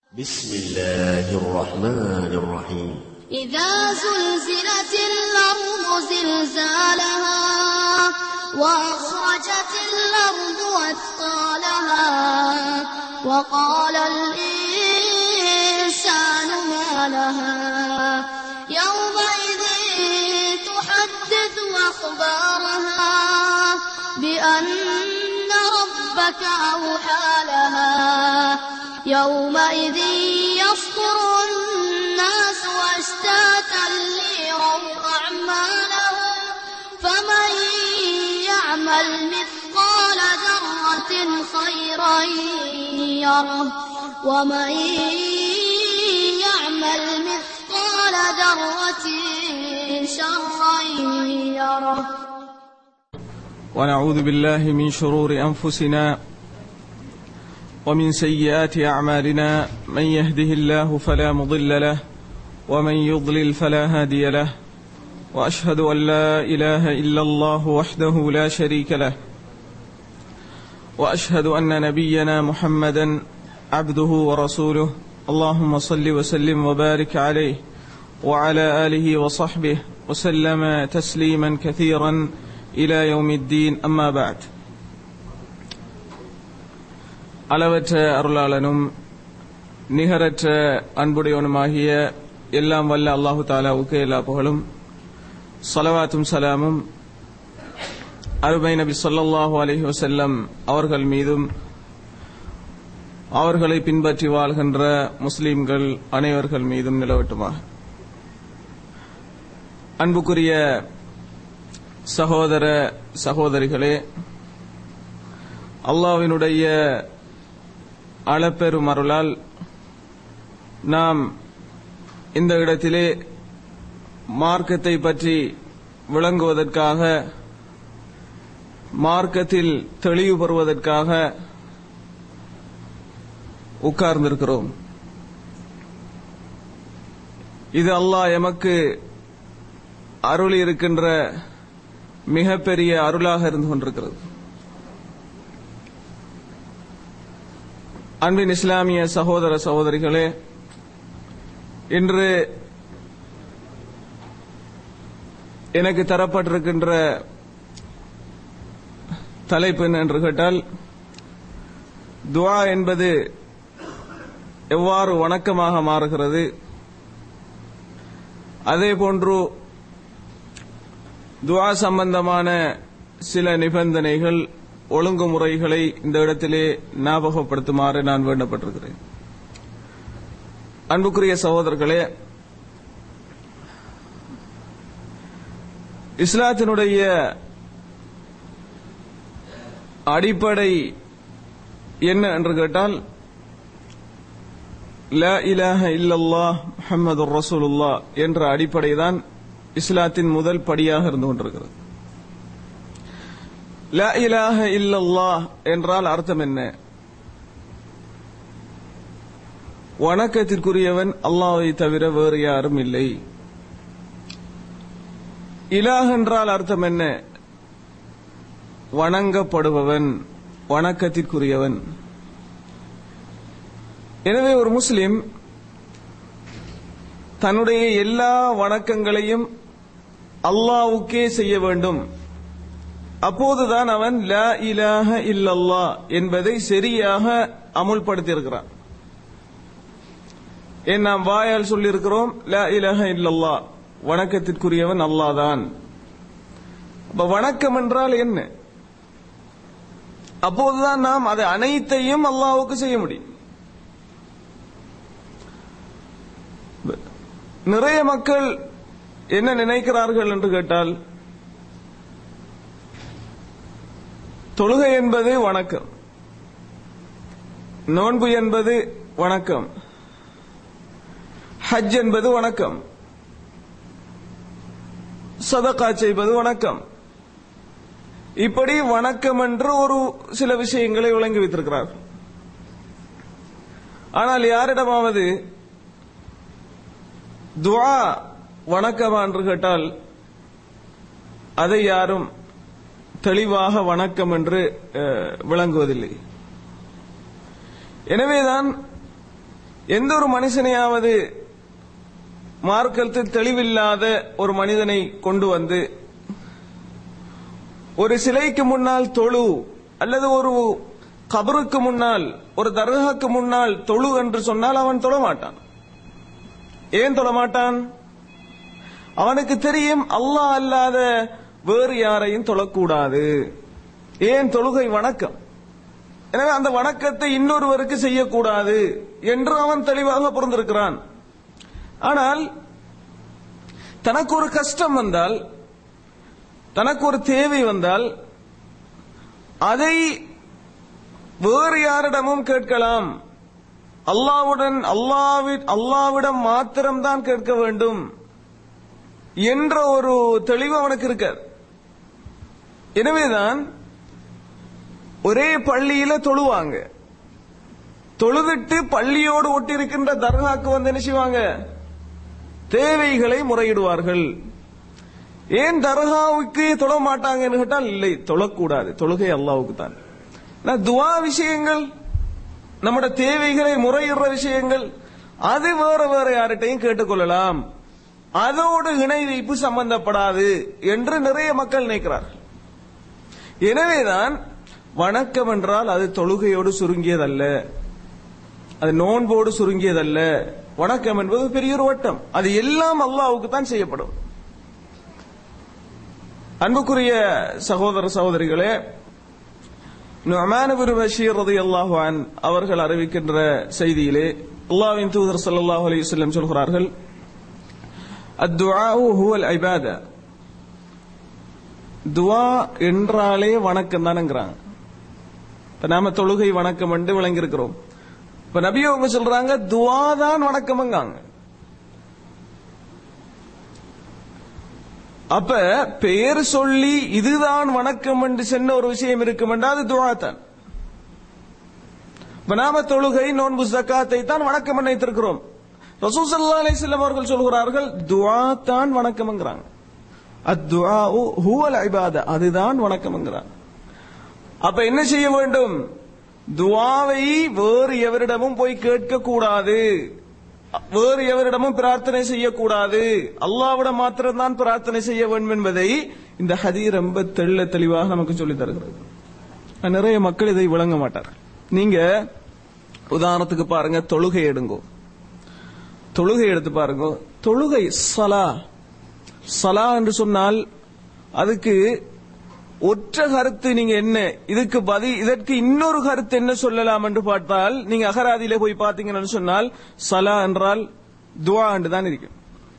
بسم الله الرحمن الرحيم إذا زلزلت الأرض زلزالها وأخرجت الأرض أثقالها وقال الإنسان ما لها يومئذ تحدث أخبارها بأن ربك أوحى لها يومئذ يصدر الناس أشتاتا ليروا أعمالهم فمن يعمل مثقال ذرة خيرا يره ومن يعمل مثقال ذرة شرا يره ونعوذ بالله من شرور انفسنا ومن سيئات اعمالنا من يهده الله فلا مضل له ومن يضلل فلا هادي له واشهد ان لا اله الا الله وحده لا شريك له واشهد ان نبينا محمدا عبده ورسوله اللهم صل وسلم وبارك عليه وعلى اله وصحبه وسلم تسليما كثيرا الى يوم الدين اما بعد அளவற்ற அருளாளனும் நிகரற்ற அன்புடையவனுமாகிய எல்லாம் வல்ல அல்லாஹு தாலாவுக்கு எல்லா புகழும் சலவாத்தும் சலாமும் அருமை நபி ஸல்லல்லாஹு அலைஹி வஸல்லம் அவர்கள் மீதும் அவர்களை பின்பற்றி வாழ்கின்ற முஸ்லிம்கள் அனைவர்கள் மீதும் நிலவட்டுமாக அன்புக்குரிய சகோதர சகோதரிகளே அல்லாவினுடைய அளப்பெரும் அருளால் நாம் இந்த இடத்திலே மார்க்கத்தை பற்றி விளங்குவதற்காக மார்க்கத்தில் தெளிவு பெறுவதற்காக உட்கார்ந்திருக்கிறோம் இது அல்லாஹ் எமக்கு அருள் இருக்கின்ற மிகப்பெரிய அருளாக இருந்து கொண்டிருக்கிறது அன்பின் இஸ்லாமிய சகோதர சகோதரிகளே இன்று எனக்கு தரப்பட்டிருக்கின்ற தலைப்பு என்ன என்று கேட்டால் துவா என்பது எவ்வாறு வணக்கமாக மாறுகிறது அதே போன்று துவா சம்பந்தமான சில நிபந்தனைகள் ஒழுங்குமுறைகளை இந்த இடத்திலே ஞாபகப்படுத்துமாறு நான் வேண்டப்பட்டிருக்கிறேன் அன்புக்குரிய சகோதரர்களே இஸ்லாத்தினுடைய அடிப்படை என்ன என்று கேட்டால் லா இலாஹ இல்லல்லாஹ் முஹம்மது ரசூலுல்லா என்ற அடிப்படை தான் இஸ்லாத்தின் முதல் படியாக இருந்து கொண்டிருக்கிறது லா இலாஹ இல்லல்லாஹ் என்றால் அர்த்தம் என்ன வணக்கத்திற்குரியவன் அல்லாவை தவிர வேறு யாரும் இல்லை இலாஹ் என்றால் அர்த்தம் என்ன வணங்கப்படுபவன் வணக்கத்திற்குரியவன் எனவே ஒரு முஸ்லிம் தன்னுடைய எல்லா வணக்கங்களையும் அல்லாவுக்கே செய்ய வேண்டும் அப்போதுதான் அவன் லா இலாஹ இல்லல்லா என்பதை சரியாக அமுல்படுத்தியிருக்கிறான் ஏன் நாம் வாயால் சொல்லியிருக்கிறோம் லா இலாஹ இல்லல்லா வணக்கத்திற்குரியவன் அல்லாதான் அப்ப வணக்கம் என்றால் என்ன அப்போதுதான் நாம் அதை அனைத்தையும் அல்லாவுக்கு செய்ய முடியும் நிறைய மக்கள் என்ன நினைக்கிறார்கள் என்று கேட்டால் தொழுகை என்பது வணக்கம் நோன்பு என்பது வணக்கம் ஹஜ் என்பது வணக்கம் சதகா செய்வது வணக்கம் இப்படி வணக்கம் என்று ஒரு சில விஷயங்களை விளங்கி வைத்திருக்கிறார்கள் ஆனால் யாரிடமாவது துவா வணக்கமா என்று கேட்டால் அதை யாரும் தெளிவாக வணக்கம் என்று அஹ், விளங்குவதில்லை எனவேதான் எந்த ஒரு மனுஷனையாவது மார்க்கத்தில் தெளிவில்லாத ஒரு மனிதனை கொண்டு வந்து ஒரு சிலைக்கு முன்னால் தொழு அல்லது ஒரு கபருக்கு முன்னால் ஒரு தர்காக்கு முன்னால் தொழு என்று சொன்னால் அவன் தொழ மாட்டான் ஏன் தொழ மாட்டான் அவனுக்கு தெரியும் அல்லாஹ் அல்லாத வேறு யாரையும் தொழக்கூடாது ஏன் தொழுகை வணக்கம் எனவே அந்த வணக்கத்தை இன்னொருவருக்கு செய்யக்கூடாது என்று அவன் தெளிவாக புரிந்திருக்கிறான் ஆனால் தனக்கு ஒரு கஷ்டம் வந்தால் தனக்கு ஒரு தேவை வந்தால் அதை வேறு யாரிடமும் கேட்கலாம் அல்லாவுடன் அல்லாவி அல்லாவிடம் மாத்திரம்தான் கேட்க வேண்டும் என்ற ஒரு தெளிவு அவனுக்கு இருக்காது எனவேதான் ஒரே பள்ளியில தொழுவாங்க தொழுதுட்டு பள்ளியோடு ஒட்டி இருக்கின்ற தர்காக்கு வந்து என்ன செய்வாங்க தேவைகளை முறையிடுவார்கள் ஏன் தர்காவுக்கு தொழ மாட்டாங்கன்னு கேட்டால் இல்லை தொழக்கூடாது தொழுகை அல்லாவுக்கு தான் ஆனா, துவா விஷயங்கள் நம்முடைய தேவைகளை முறையிடுற விஷயங்கள் அது வேற வேற யார்கிட்டையும் கேட்டுக்கொள்ளலாம் அதோடு இணை வைப்பு சம்பந்தப்படாது என்று நிறைய மக்கள் நினைக்கிறார்கள் எனவேதான் வணக்கம் என்றால் அது தொழுகையோடு சுருங்கியதல்ல அது நோன்போடு சுருங்கியதல்ல வணக்கம் என்பது பெரிய ஒரு வட்டம் அது எல்லாம் அல்லாவுக்கு தான் செய்யப்படும் அன்புக்குரிய சகோதர சகோதரிகளே நுஅமான் இப்னு பஷீர் ரலியல்லாஹு அன் அவர்கள் அறிவிக்கின்ற செய்தியிலே அல்லாஹ்வின் தூதர் ஸல்லல்லாஹு அலைஹி வஸல்லம் சொல்கிறார்கள் அத்துஆஉ ஹுவல் இபாதா துஆ என்றாலே வணக்கம் தானங்கிறாங்க இப்ப நாம தொழுகை வணக்கம் என்று விளங்கி இருக்கிறோம் இப்ப நபி அவங்க சொல்றாங்க துஆ தான் வணக்கம்ங்காங்க அப்ப பெயர் சொல்லி இதுதான் வணக்கம் என்று சொன்ன ஒரு விஷயம் இருக்கும் என்றால் அது துஆ தான் இப்ப நாம தொழுகை நோன்பு ஜக்காத்தை தான் வணக்கம் என்று வைத்திருக்கிறோம் ரசூல் ஸல்லல்லாஹு அலைஹி வஸல்லம் அவர்கள் சொல்கிறார்கள் துஆ தான் வணக்கம்ங்கிறாங்க அத்துஆஉ ஹுவல் இபாதா அதுதான் வணக்கம்ங்கிறாங்க அப்ப என்ன செய்ய வேண்டும் துஆவை வேறு எவரிடமும் போய் கேட்க கூடாது வேறு எவரிடமும் பிரார்த்தனை செய்யக்கூடாது அல்லாவிடம் மாத்திரம்தான் பிரார்த்தனை செய்ய வேண்டும் என்பதை இந்த ஹதி ரொம்ப தெள்ள தெளிவாக நமக்கு சொல்லித் தருகிறது நிறைய மக்கள் இதை விளங்க மாட்டார் நீங்க உதாரணத்துக்கு பாருங்க தொழுகை எடுங்கோ தொழுகை எடுத்து பாருங்க தொழுகை சலா சலா என்று சொன்னால் அதுக்கு ஒற்ற கருத்து நீங்க என்ன இதுக்கு பதி இதற்கு இன்னொரு கருத்து என்ன சொல்லலாம் என்று பார்த்தால் நீங்க அகராதியில போய் பாத்தீங்கன்னு சொன்னால் சலா என்றால் துவா என்று தான் இருக்கும்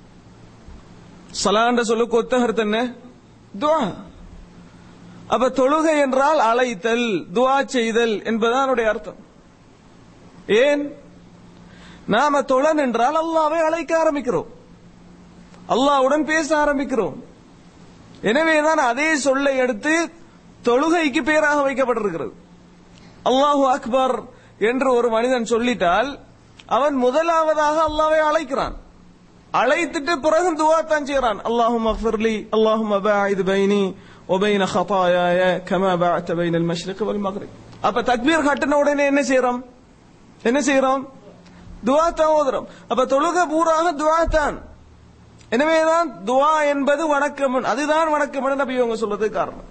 சலா என்ற சொல்லுக்கு ஒத்த கருத்து என்ன துவா அப்ப தொழுகை என்றால் அழைத்தல் துவா செய்தல் என்பதுதான் அதனுடைய அர்த்தம் ஏன் நாம தொழன் என்றால் அல்லாவை அழைக்க ஆரம்பிக்கிறோம் அல்லாவுடன் பேச ஆரம்பிக்கிறோம் எனவேதான் அதே சொல்லை எடுத்து தொழுகைக்கு பேராக வைக்கப்பட்டிருக்கிறது அல்லாஹு அக்பர் என்று ஒரு மனிதன் சொல்லிட்டால் அவன் முதலாவதாக அல்லாவை அழைக்கிறான் அழைத்துட்டு பிறகு துவா தான் செய்கிறான் அல்லாஹும் அக்ஃபிர்லி அல்லாஹும் அபாயிது பைனி ஒபைன ஹதாயாய கமா பாஅத்த பைனல் மஷ்ரிக் வல் மக்ரிப் அப்ப தக்பீர் கட்டின உடனே என்ன செய்யறோம் என்ன செய்யறோம் துவா தான் ஓதுறோம் அப்ப தொழுகை பூராக துவா தான் எனவேதான் துவா என்பது வணக்கம் அதுதான் வணக்கம் என நபி அவங்க சொல்றதுக்கு காரணம்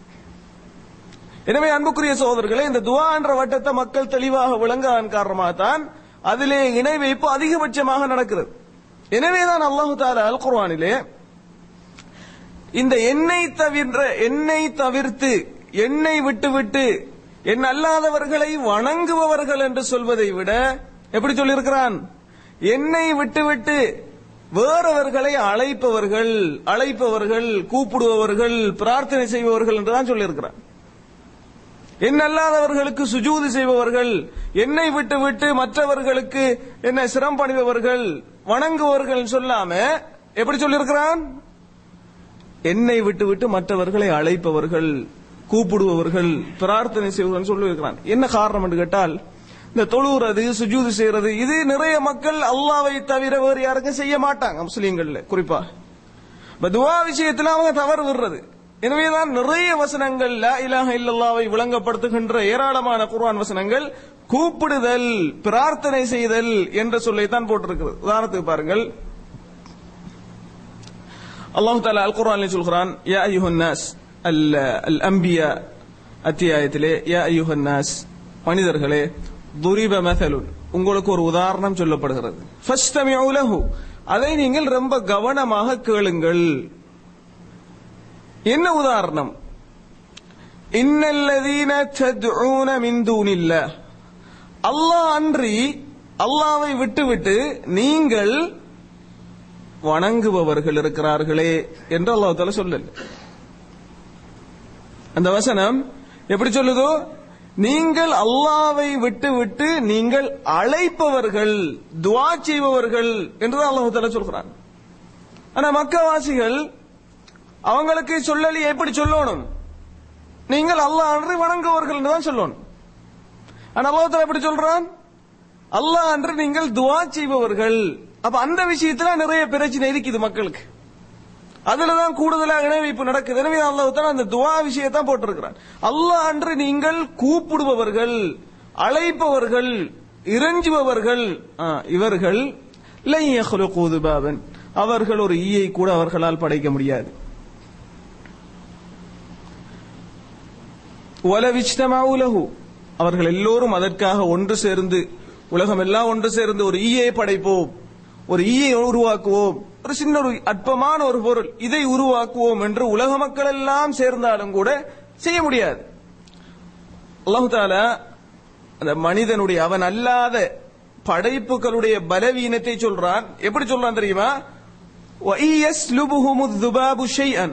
எனவே அன்புக்குரிய சோதர்களே இந்த துவா என்ற வட்டத்தை மக்கள் தெளிவாக விளங்காதன் காரணமாக தான் அதிலே இணை வைப்பு அதிகபட்சமாக நடக்கிறது எனவேதான் அல்லாஹு தாலா அல் குர்ஆனிலே இந்த எண்ணெய் தவிர எண்ணெய் தவிர்த்து எண்ணெய் விட்டு விட்டு என் அல்லாதவர்களை வணங்குபவர்கள் என்று சொல்வதை விட எப்படி சொல்லியிருக்கிறான் எண்ணெய் விட்டு விட்டு வேறவர்களை அழைப்பவர்கள் அழைப்பவர்கள் கூப்பிடுபவர்கள் பிரார்த்தனை செய்பவர்கள் என்றுதான் சொல்லியிருக்கிறான் என் அல்லாதவர்களுக்கு சுஜூது செய்பவர்கள் என்னை விட்டு விட்டு மற்றவர்களுக்கு என்ன சிரம் பணிபவர்கள் வணங்குபவர்கள் சொல்லாம எப்படி சொல்லியிருக்கிறான் என்னை விட்டு விட்டு மற்றவர்களை அழைப்பவர்கள் கூப்பிடுபவர்கள் பிரார்த்தனை செய்வர்கள் சொல்லியிருக்கிறான் என்ன காரணம் என்று கேட்டால் இந்த தொழுகிறது சுஜூது செய்யறது இது நிறைய மக்கள் அல்லாவை தவிர வேறு யாருக்கும் செய்ய மாட்டாங்க முஸ்லீம்கள்ல குறிப்பா இப்ப துவா விஷயத்துல அவங்க தவறு விடுறது எனவேதான் நிறைய வசனங்கள் லா இலாஹ இல்லல்லாவை விளங்கப்படுத்துகின்ற ஏராளமான குர்ஆன் வசனங்கள் கூப்பிடுதல் பிரார்த்தனை செய்தல் என்ற சொல்லைத்தான் போட்டிருக்கிறது உதாரணத்துக்கு பாருங்கள் அல்லாஹு தாலா அல் குர்ஆனில் சொல்கிறான் யா அய்யுஹன் நாஸ் அல் அல் அம்பியா அத்தியாயத்திலே யா அய்யுஹன் நாஸ் மனிதர்களே துரிப மதலுன் உங்களுக்கு ஒரு உதாரணம் சொல்லப்படுகிறது ஃபஸ்தமிஉ லஹு அதை நீங்கள் ரொம்ப கவனமாக கேளுங்கள் என்ன உதாரணம் இன்னல்லதீன தத்ஊன மின் தூனில்லாஹ் அல்லாஹ் அன்றி அல்லாவை விட்டுவிட்டு நீங்கள் வணங்குபவர்கள் இருக்கிறார்களே என்று அல்லாஹ் தால சொல்லல அந்த வசனம் எப்படி சொல்லுதோ நீங்கள் அல்லாவை விட்டு விட்டு நீங்கள் அழைப்பவர்கள் துவா செய்பவர்கள் என்று அல்லாஹ் தால சொல்கிறான் ஆனா மக்கவாசிகள் அவங்களுக்கு சொல்லலி எப்படி சொல்லணும் நீங்கள் அல்லாஹ் அன்று வணங்குவர்கள் தான் சொல்லணும் ஆனா அல்லாஹ் தாலா எப்படி சொல்றான் அல்லாஹ் அன்று நீங்கள் துவா செய்பவர்கள் அப்ப அந்த விஷயத்துல நிறைய பிரச்சனை இருக்குது மக்களுக்கு அதுலதான் கூடுதலா இணைவைப்பு நடக்குது எனவே அல்லாஹ் தாலா அந்த துவா விஷயத்தான் போட்டிருக்கிறான் அல்லாஹ் அன்று நீங்கள் கூப்பிடுபவர்கள் அழைப்பவர்கள் இறைஞ்சுபவர்கள் ஆ, இவர்கள் லை யخلقوا ذبابا. அவர்கள் ஒரு ஈயை கூட அவர்களால் படைக்க முடியாது وَلَوِ லஹு அவர்கள் எல்லோரும் அதற்காக ஒன்று சேர்ந்து உலகம் எல்லாம் ஒன்று சேர்ந்து ஒரு ஈயை படைப்போம் ஒரு ஈயை உருவாக்குவோம் ஒரு சின்ன ஒரு அற்பமான ஒரு பொருள் இதை உருவாக்குவோம் என்று உலக மக்கள் எல்லாம் சேர்ந்தாலும் கூட செய்ய முடியாது அல்லாஹு தாலா அந்த மனிதனுடைய அவன் அல்லாத படைப்புகளுடைய பலவீனத்தை சொல்றான் எப்படி சொல்றான் தெரியுமா وَإِنْ يَسْلُبُهُمُ الذُّبَابُ شَيْئًا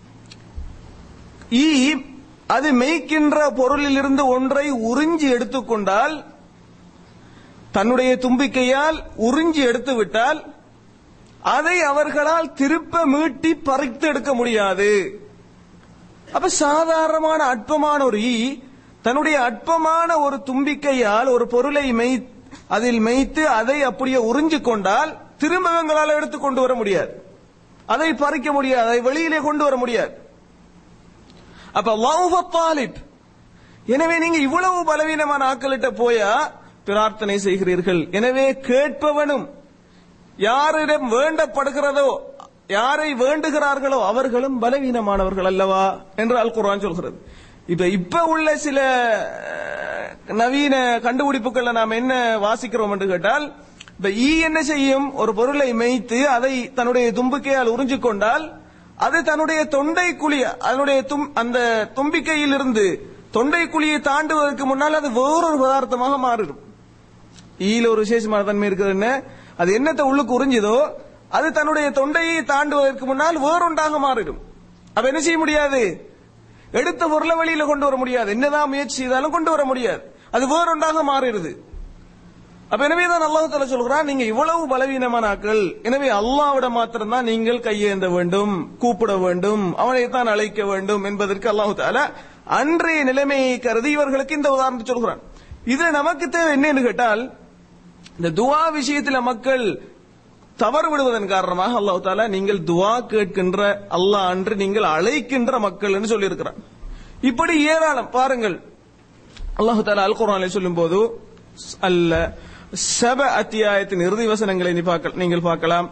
ஈ அது மேய்க்கின்ற பொருளிலிருந்து ஒன்றை உறிஞ்சி எடுத்துக்கொண்டால் தன்னுடைய தும்பிக்கையால் உறிஞ்சி எடுத்து விட்டால் அதை அவர்களால் திருப்ப மீட்டி பறித்து எடுக்க முடியாது அப்ப சாதாரணமான அற்பமான ஒரு ஈ தன்னுடைய அற்பமான ஒரு தும்பிக்கையால் ஒரு பொருளை மெய் அதில் மேய்த்து அதை அப்படியே உறிஞ்சு கொண்டால் திரும்ப இவங்களால எடுத்து கொண்டு வர முடியாது அதை பறிக்க முடியாது அதை வெளியிலே கொண்டு வர முடியாது அப்ப லவ்ஹ தாலிப் எனவே நீங்க இவ்வளவு பலவீனமான ஆட்களிட்ட போயா பிரார்த்தனை செய்கிறீர்கள் எனவே கேட்பவனும் யாரிடம் வேண்டப்படுகிறதோ யாரை வேண்டுகிறார்களோ அவர்களும் பலவீனமானவர்கள் அல்லவா என்று அல் குர்ஆன் சொல்கிறது இப்ப இப்ப உள்ள சில அஹ், நவீன கண்டுபிடிப்புகள்ல நாம் என்ன வாசிக்கிறோம் என்று கேட்டால் இப்ப ஈ என்ன செய்யும் ஒரு பொருளை மேய்த்து அதை தன்னுடைய தும்பிக்கையால் உறிஞ்சு கொண்டால் அது தன்னுடைய தொண்டை குழிய அதனுடைய தும் அந்த தும்பிக்கையில் இருந்து தொண்டை குழியை தாண்டுவதற்கு முன்னால் அது வேறொரு பதார்த்தமாக மாறிடும் ஈல ஒரு விசேஷமான தன்மை இருக்குது என்ன அது என்னத்தை உள்ளுக்கு உறிஞ்சுதோ அது தன்னுடைய தொண்டையை தாண்டுவதற்கு முன்னால் வேறொன்றாக மாறிடும் அப்ப என்ன செய்ய முடியாது எடுத்த பொருளை வெளியில கொண்டு வர முடியாது என்னதான் முயற்சி செய்தாலும் கொண்டு வர முடியாது அது வேறொன்றாக மாறிடுது அப்ப எனவே தான் அல்லாஹ் தஆலா சொல்கிறான் நீங்க இவ்வளவு பலவீனமான ஆட்கள் எனவே அல்லாஹ்விடம் மாத்திரம்தான் நீங்கள் கையேந்த வேண்டும் கூப்பிட வேண்டும் அவனை தான் அழைக்க வேண்டும் என்பதற்கு அல்லாஹ் தஆலா அன்றைய நிலைமையை கருதி இவர்களுக்கு இந்த உதாரணத்தை சொல்கிறான் இதுல நமக்கு தேவை என்னன்னு கேட்டால் இந்த துவா விஷயத்துல மக்கள் தவறு விடுவதன் காரணமாக அல்லாஹ் தாலா நீங்கள் துவா கேட்கின்ற அல்லாஹ் அன்று நீங்கள் அழைக்கின்ற மக்கள் என்று சொல்லியிருக்கிறான் இப்படி ஏராளம் பாருங்கள் அல்லாஹு தாலா அல் குர்ஆனில் சொல்லும் போது அல்ல சப அத்தியாயத்தின் இறுதி வசனங்களை நீ பார்க்க- நீங்கள் பார்க்கலாம்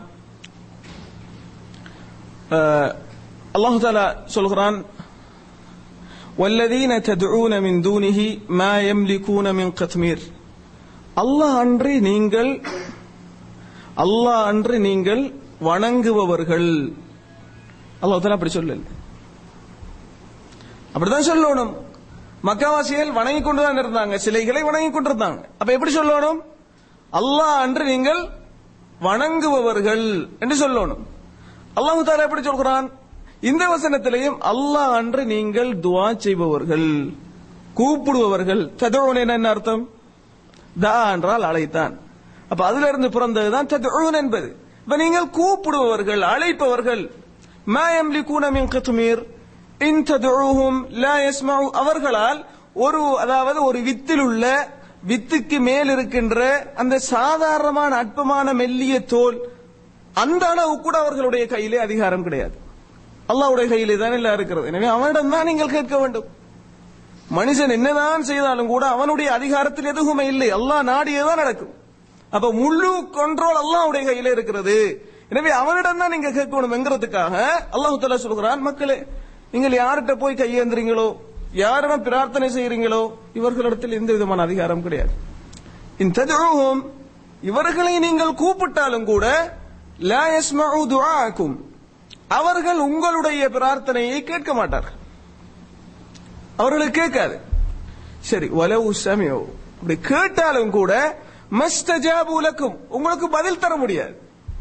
அஹ், அல்லாஹு தாலா சொல்கிறான் والذين تدعون من دونه ما يملكون من قطمير அல்லாஹ் அன்றி நீங்கள் அல்லாஹ் அன்று நீங்கள் வணங்குபவர்கள் அல்லாஹ் தாலா அப்படி சொல்லல அப்படிதான் சொல்லணும் மக்காவாசிகள் வணங்கி கொண்டுதான் இருந்தாங்க சிலைகளை வணங்கி கொண்டிருந்தாங்க அப்ப எப்படி சொல்லணும் அல்லாஹ் அன்று நீங்கள் வணங்குபவர்கள் என்று சொல்லணும் அல்லாஹு தாலா எப்படி சொல்கிறான் இந்த வசனத்திலையும் அல்லாஹ் அன்று நீங்கள் துவா செய்பவர்கள் கூப்பிடுபவர்கள் ததோன் என்ன அர்த்தம் தா என்றால் அழைத்தான் அப்ப அதுல இருந்து பிறந்ததுதான் ததுஊன் என்பது இப்ப நீங்கள் கூப்பிடுபவர்கள் அழைப்பவர்கள் மா யம்லிகூன மின் கத்மீர் இன் ததுஊஹும் லா யஸ்மஉ அவர்களால் ஒரு அதாவது ஒரு வித்தில் உள்ள வித்துக்கு மேல் இருக்கின்ற அந்த சாதாரணமான அற்பமான மெல்லிய தோல் அந்த அளவு கூட அவர்களுடைய கையிலே அதிகாரம் கிடையாது அல்லாஹ்வுடைய கையிலே தான் எல்லாம் இருக்கிறது எனவே அவனிடம் தான் நீங்கள் கேட்க வேண்டும் மனுஷன் என்னதான் செய்தாலும் கூட அவனுடைய அதிகாரத்தில் எதுவுமே இல்லை அல்லாஹ் நாடியதான் நடக்கும் அப்ப முழு கண்ட்ரோல் அல்லாஹ்வுடைய கையில இருக்கிறது எனவே அவனிடம் தான் நீங்க கேட்கணும் என்கிறதுக்காக அல்லாஹ் தஆலா சொல்கிறான் மக்களே நீங்கள் யார்கிட்ட போய் கையேந்துறீங்களோ யாரிடம் பிரார்த்தனை செய்றீங்களோ இவர்களிடத்தில் எந்த விதமான அதிகாரம் கிடையாது இன் ததுஉஹும் இவர்களை நீங்கள் கூப்பிட்டாலும் கூட லா யஸ்மஉ துஆக்கும் அவர்கள் உங்களுடைய பிரார்த்தனையை கேட்க மாட்டார்கள் அவர்களுக்கு கேட்காது சரி வலவு சமயோ அப்படி கேட்டாலும் கூட மஸ்தஜாபு லக்கும் உங்களுக்கு பதில் தர முடியாது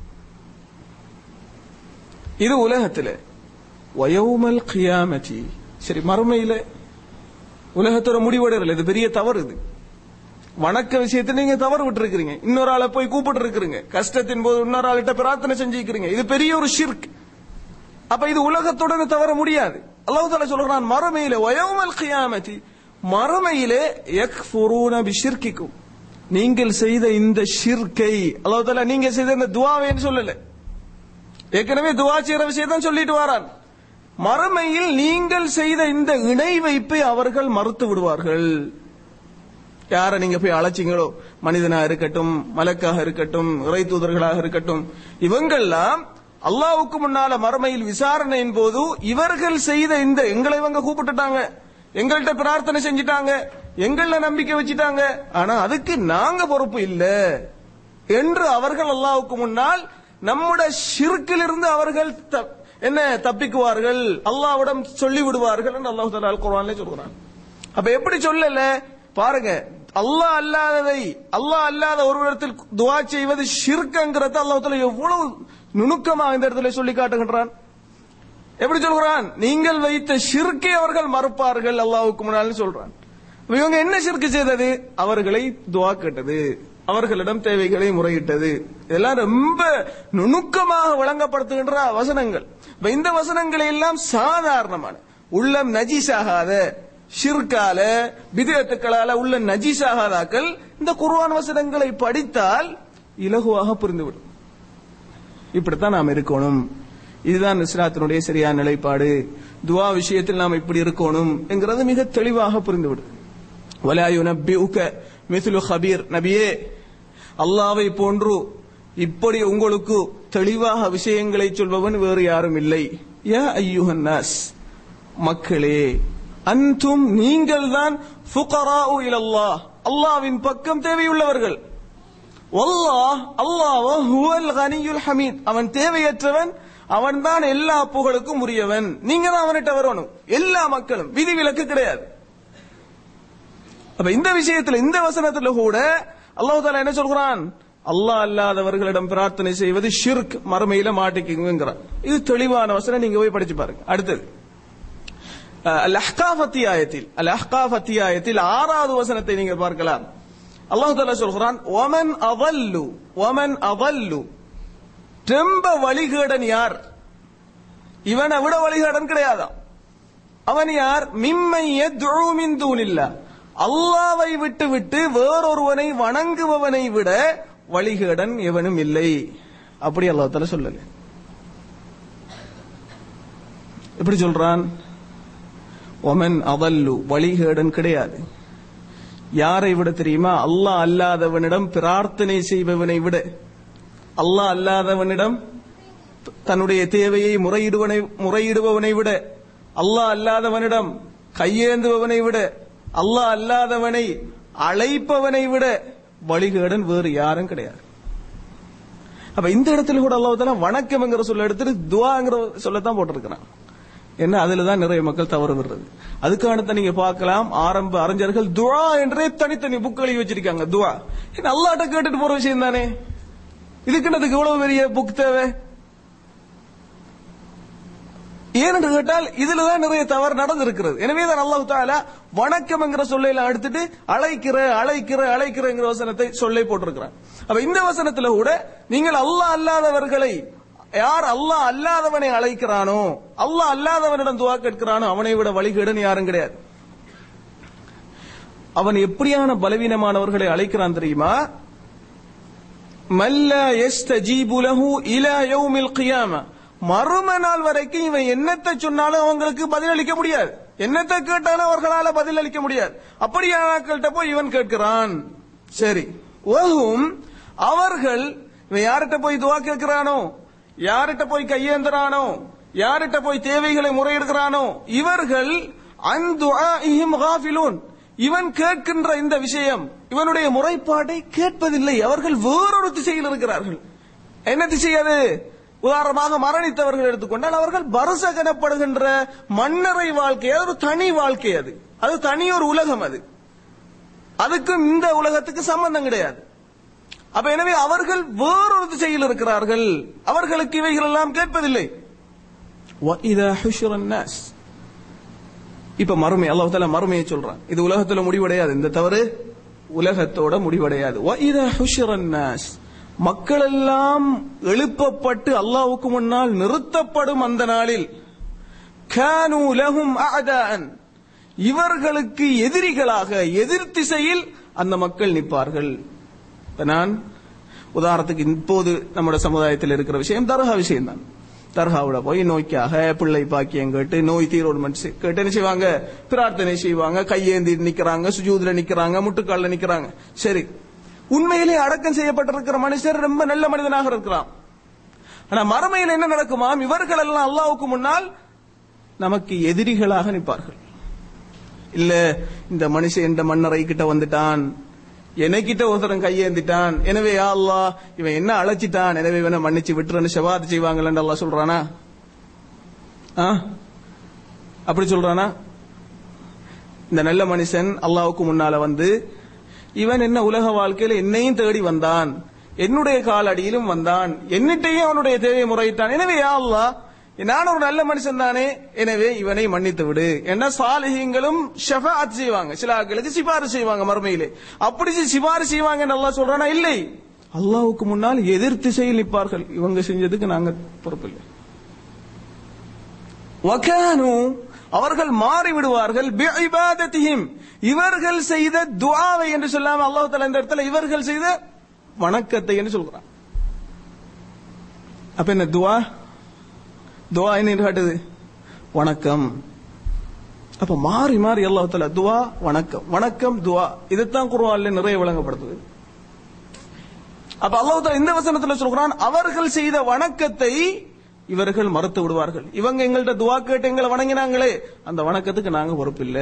இது உலகத்துல வயோமல் கியாமதி சரி மறுமையில உலகத்தோட முடிவடைறல இது பெரிய தவறு இது வணக்க விஷயத்துல நீங்க தவறு விட்டு இருக்கிறீங்க இன்னொரு ஆளை போய் கூப்பிட்டு இருக்கிறீங்க கஷ்டத்தின் போது இன்னொரு ஆள்கிட்ட பிரார்த்தனை செஞ்சிருக்கிறீங்க இது பெரிய ஒரு ஷிர்க் அப்ப இது உலகத்துடன் தவற முடியாது அல்லாஹ் தாலா சொல்றான் மறுமையில வயோமல் கியாமதி மறுமையிலே யக்ஃபுரூன பிஷிர்கிக்கும் நீங்கள் செய்த இந்த ஷிர்கை அல்லாஹ் தாலா நீங்க செய்த இந்த துவாவேன்னு சொல்லல ஏற்கனவே துவா செய்யற விஷயத்தான் சொல்லிட்டு வாரான் மறுமையில் நீங்கள் செய்த இந்த இணை வைப்பை அவர்கள் மறுத்து விடுவார்கள் யார நீங்க போய் அழைச்சிங்களோ மனிதனா இருக்கட்டும் மலக்காக இருக்கட்டும் இறை தூதர்களாக இருக்கட்டும் இவங்கெல்லாம் அல்லாவுக்கு முன்னால மறுமையில் விசாரணையின் போது இவர்கள் செய்த இந்த எங்களை இவங்க கூப்பிட்டுட்டாங்க எங்கள்கிட்ட பிரார்த்தனை செஞ்சிட்டாங்க எங்கள நம்பிக்கை வச்சுட்டாங்க ஆனா அதுக்கு நாங்க பொறுப்பு இல்ல என்று அவர்கள் அல்லாவுக்கு முன்னால் நம்முடைய ஷிர்க்கிலிருந்து அவர்கள் த- என்ன தப்பிக்குவார்கள் அல்லாவிடம் சொல்லி விடுவார்கள் என்று அல்லாஹ் தஆலா அல் குர்ஆன்ல சொல்றான் அப்ப எப்படி சொல்லல பாருங்க அல்லாஹ் அல்லாததை அல்லாஹ் அல்லாத ஒருவரிடத்தில் துவா செய்வது ஷிர்க்ங்கிறத அல்லாஹ் தஆலா எவ்வளவு நுணுக்கமா இந்த இடத்துல சொல்லி காட்டுகின்றான் எப்படி சொல்கிறான் நீங்கள் வைத்த ஷிர்க்கை அவர்கள் மறுப்பார்கள் அல்லாஹ்வுக்கு முன்னால் சொல்றான் அப்ப இவங்க என்ன ஷிர்க்கு செய்தது அவர்களை துவா கேட்டது அவர்களிடம் தேவைகளை முறையிட்டது இதெல்லாம் ரொம்ப நுணுக்கமாக வழங்கப்படுத்துகின்ற வசனங்கள் இப்ப இந்த வசனங்களை எல்லாம் சாதாரணமான உள்ளம் நஜீஸாகாத ஷிர்கால பிதத்துக்களால உள்ள நஜீஸாகாதாக்கள் இந்த குர்ஆன் வசனங்களை படித்தால் இலகுவாக புரிந்துவிடும் இப்படித்தான் நாம் இருக்கணும் இதுதான் இஸ்லாத்தினுடைய சரியான நிலைப்பாடு துவா விஷயத்தில் நாம் இப்படி இருக்கணும் என்கிறது மிக தெளிவாக புரிந்துவிடும் வலாயு நபிஉக மிஸ்லு ஹபீர் நபியே அல்லாவை போன்று இப்படி உங்களுக்கு தெளிவாக விஷயங்களை சொல்பவன் வேறு யாரும் இல்லை யா ஐயுஹன் நாஸ் மக்களே அன்தும் நீங்கள் தான் ஃபுகராஉ இலல்லாஹ் அல்லாவின் பக்கம் தேவையுள்ளவர்கள் வல்லாஹ் அல்லாஹ் ஹுவல் கனியுல் ஹமீத் அவன் தேவையற்றவன் அவன் தான் எல்லா புகழுக்கும் உரியவன் நீங்க தான் அவன்கிட்ட வரணும் எல்லா மக்களும் விதிவிலக்கு கிடையாது அப்ப இந்த விஷயத்துல இந்த வசனத்துல கூட அல்லாஹ் தாலா என்ன சொல்கிறான் அல்லாஹ் அல்லாதவர்களிடம் பிரார்த்தனை செய்வது ஷிர்க் மறுமையில மாட்டிக்குங்கிறான் இது தெளிவான வசனம் நீங்க போய் படிச்சு பாருங்க அடுத்தது அல் அஹ்காஃப் அத்தியாயத்தில் அல் அஹ்காஃப் அத்தியாயத்தில் ஆறாவது வசனத்தை நீங்க பார்க்கலாம் அல்லாஹ் தாலா சொல்கிறான் ஒமன் அவல்லு ஒமன் அவல்லு ரொம்ப வழிகேடன் யார் இவனை விட வழிகேடன் கிடையாதாம் அவன் யார் மிம்மை மின் தூனில்ல அல்லாவை விட்டு விட்டு வேறொருவனை வணங்குபவனை விட வழிகேடன் எவனும் இல்லை அப்படி அல்லாஹ் தாலா சொல்லல எப்படி சொல்றான் ஒமன் அவல்லு வழிகேடன் கிடையாது யாரை விட தெரியுமா அல்லாஹ் அல்லாதவனிடம் பிரார்த்தனை செய்பவனை விட அல்லாஹ் அல்லாதவனிடம் தன்னுடைய தேவையை முறையிடுவனை முறையிடுபவனை விட அல்லாஹ் அல்லாதவனிடம் கையேந்துபவனை விட அல்லாஹ் அல்லாதவனை அழைப்பவனை விட வழிகேடன் வேறு யாரும் கிடையாது அப்ப இந்த இடத்துல கூட அல்லாஹ் வணக்கம்ங்கிற சொல்ல எடுத்துட்டு துவாங்கிற சொல்லத்தான் போட்டிருக்கிறான் என்ன அதுல தான் நிறைய மக்கள் தவறு விடுறது அதுக்கான நீங்க பார்க்கலாம் ஆரம்ப அறிஞர்கள் துவா என்றே தனித்தனி புக்களை வச்சிருக்காங்க துவா ஏன்னா அல்லாட்ட கேட்டுட்டு போற விஷயம் தானே இதுக்குன்னதுக்கு இவ்வளவு பெரிய புக் தேவை ஏனென்று கேட்டால் இதுலதான் நிறைய தவறு நடந்திருக்கிறது எனவே தான் அல்லாஹ் தாலா வணக்கம் என்கிற சொல்லையில அடுத்துட்டு அழைக்கிற அழைக்கிற அழைக்கிறங்கிற வசனத்தை சொல்லை போட்டிருக்கிறான் அப்ப இந்த வசனத்துல கூட நீங்கள் அல்லாஹ் அல்லாதவர்களை யார் அல்லாஹ் அல்லாதவனை அழைக்கிறானோ அல்லாஹ் அல்லாதவனிடம் துவா கேட்கிறானோ அவனை விட வழிகேடன் யாரும் கிடையாது அவன் எப்படியான பலவீனமானவர்களை அழைக்கிறான் தெரியுமா மல்ல யஸ்தஜீபு லஹு இலா யௌமில் கியாம மறும நாள் வரைக்கும் இவன் என்னத்தை சொன்னாலும் அவங்களுக்கு பதிலளிக்க முடியாது என்னத்தை கேட்டாலும் அவர்களால பதிலளிக்க முடியாது அப்படியான ஆட்கள்கிட்ட போய் இவன் கேட்கிறான் சரி ஓஹும் அவர்கள் இவன் யார்கிட்ட போய் துவா கேட்கிறானோ யார்கிட்ட போய் கையேந்துறானோ யார்கிட்ட போய் தேவைகளை முறையிடுகிறானோ இவர்கள் அந்துஆஇஹிம் காஃபிலூன் இவன் கேட்கின்ற இந்த விஷயம் இவனுடைய முறைப்பாட்டை கேட்பதில்லை அவர்கள் வேறொரு திசையில் இருக்கிறார்கள் என்ன திசை அது உதாரணமாக மரணித்தவர்கள் எடுத்துக்கொண்டால் அவர்கள் பரச எனப்படுகின்ற மன்னரை வாழ்க்கை அது ஒரு தனி வாழ்க்கை அது அது தனி ஒரு உலகம் அது அதுக்கும் இந்த உலகத்துக்கு சம்பந்தம் கிடையாது அப்ப எனவே அவர்கள் வேறொரு திசையில் இருக்கிறார்கள் அவர்களுக்கு இவைகள் எல்லாம் கேட்பதில்லை وَإِذَا حُشِرَ النَّاسِ இப்ப மறுமை அல்லாஹ் தாலா மறுமையை சொல்றான் இது உலகத்துல முடிவடையாது இந்த தவறு உலகத்தோட முடிவடையாது وَإِذَا حُشِرَ النَّاسِ மக்கள் எல்லாம் எழுப்பப்பட்டு அல்லாஹ்வுக்கு முன்னால் நிறுத்தப்படும் அந்த நாளில் كانوا لهم أعداء இவர்களுக்கு எதிரிகளாக எதிர் திசையில் அந்த மக்கள் நிற்பார்கள் இப்ப நான் உதாரணத்துக்கு இப்போது நம்முடைய சமுதாயத்தில் இருக்கிற விஷயம் தர்கா விஷயம் தான் தர்காவோட போய் நோய்க்காக பிள்ளை பாக்கியம் கேட்டு நோய் தீரோல்மெண்ட் கேட்டு என்ன செய்வாங்க பிரார்த்தனை செய்வாங்க கையேந்தி நிக்கிறாங்க சுஜூதுல நிக்கிறாங்க முட்டுக்கால்ல நிக்கிறாங்க சரி உண்மையிலே அடக்கம் செய்யப்பட்டிருக்கிற மனுஷர் ரொம்ப நல்ல மனிதனாக இருக்கிறான் ஆனா மறுமையில் என்ன நடக்குமாம் இவர்கள் எல்லாம் அல்லாவுக்கு முன்னால் நமக்கு எதிரிகளாக நிற்பார்கள் இல்ல இந்த மனுஷன் இந்த மன்னரை கிட்ட வந்துட்டான் எனக்கிட்ட ஒருத்தரன் கையேந்திட்டான் எனவே யா அல்லாஹ் இவன் என்ன அழைச்சிட்டான் எனவே இவனை மன்னிச்சு விட்டுறன்னு செவாத்து செய்வாங்கன்னு அல்லாஹ் சொல்றானா ஆ? அப்படி சொல்றானா இந்த நல்ல மனுஷன் அல்லாஹ்வுக்கு முன்னால வந்து இவன் என்ன உலக வாழ்க்கையில என்னையும் தேடி வந்தான் என்னுடைய காலடியிலும் வந்தான் என்னிட்டையும் அவனுடைய தேவையை முறையிட்டான் எனவே யா அல்லாஹ் நான் ஒரு நல்ல மனுஷன் தானே எனவே இவனை மன்னித்து விடு என்ன சாலிஹீங்களும் ஷஃபாத் செய்வாங்க சில ஆட்களுக்கு சிபாரிசு செய்வாங்க மறுமையிலே அப்படி செய் சிபாரிசு செய்வாங்க அல்லாஹ் சொல்றானா இல்லை அல்லாஹ்வுக்கு முன்னால் எதிர் திசையில் நிற்பார்கள் இவங்க செஞ்சதுக்கு நாங்க பொறுப்பில்லை வகானு அவர்கள் மாறி விடுவார்கள் பிஇபாதத்திஹிம் இவர்கள் செய்த துஆவை என்று சொல்லாம அல்லாஹ் தஆலா இந்த இடத்துல இவர்கள் செய்த வணக்கத்தை என்று சொல்கிறான் அப்ப என்ன துஆ துவா என்ன காட்டுது வணக்கம் அப்ப மாறி மாறி அல்லாஹ் தஆலா துவா வணக்கம் வணக்கம் துவா இதைத்தான் குர்ஆன்ல நிறைய விளங்கப்படுத்துது அப்ப அல்லாஹ் தஆலா இந்த வசனத்துல சொல்றான் அவர்கள் செய்த வணக்கத்தை இவர்கள் மறுத்து விடுவார்கள் இவங்க எங்கள்ட்ட துவா கேட்டு எங்களை வணங்கினாங்களே அந்த வணக்கத்துக்கு நாங்க பொறுப்பில்லை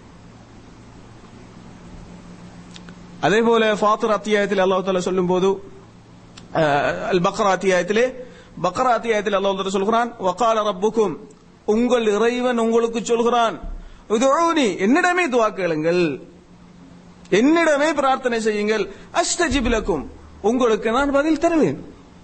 அதே போல ஃபாத்திர் அத்தியாயத்தில் அல்லாஹ் தஆலா சொல்லும்போது அஹ், அல் பக்ரா அத்தியாயத்திலே பக்ரா அத்தியாயத்தில் அல்லாஹ் தஆலா சொல்கிறான் வகால ரப்புக்கும் உங்கள் இறைவன் உங்களுக்கு சொல்கிறான் உதுஊனி என்னிடமே துவா கேளுங்கள் என்னிடமே பிரார்த்தனை செய்யுங்கள் அஸ்தஜிப் லக்கும் உங்களுக்கு நான் பதில் தருவேன்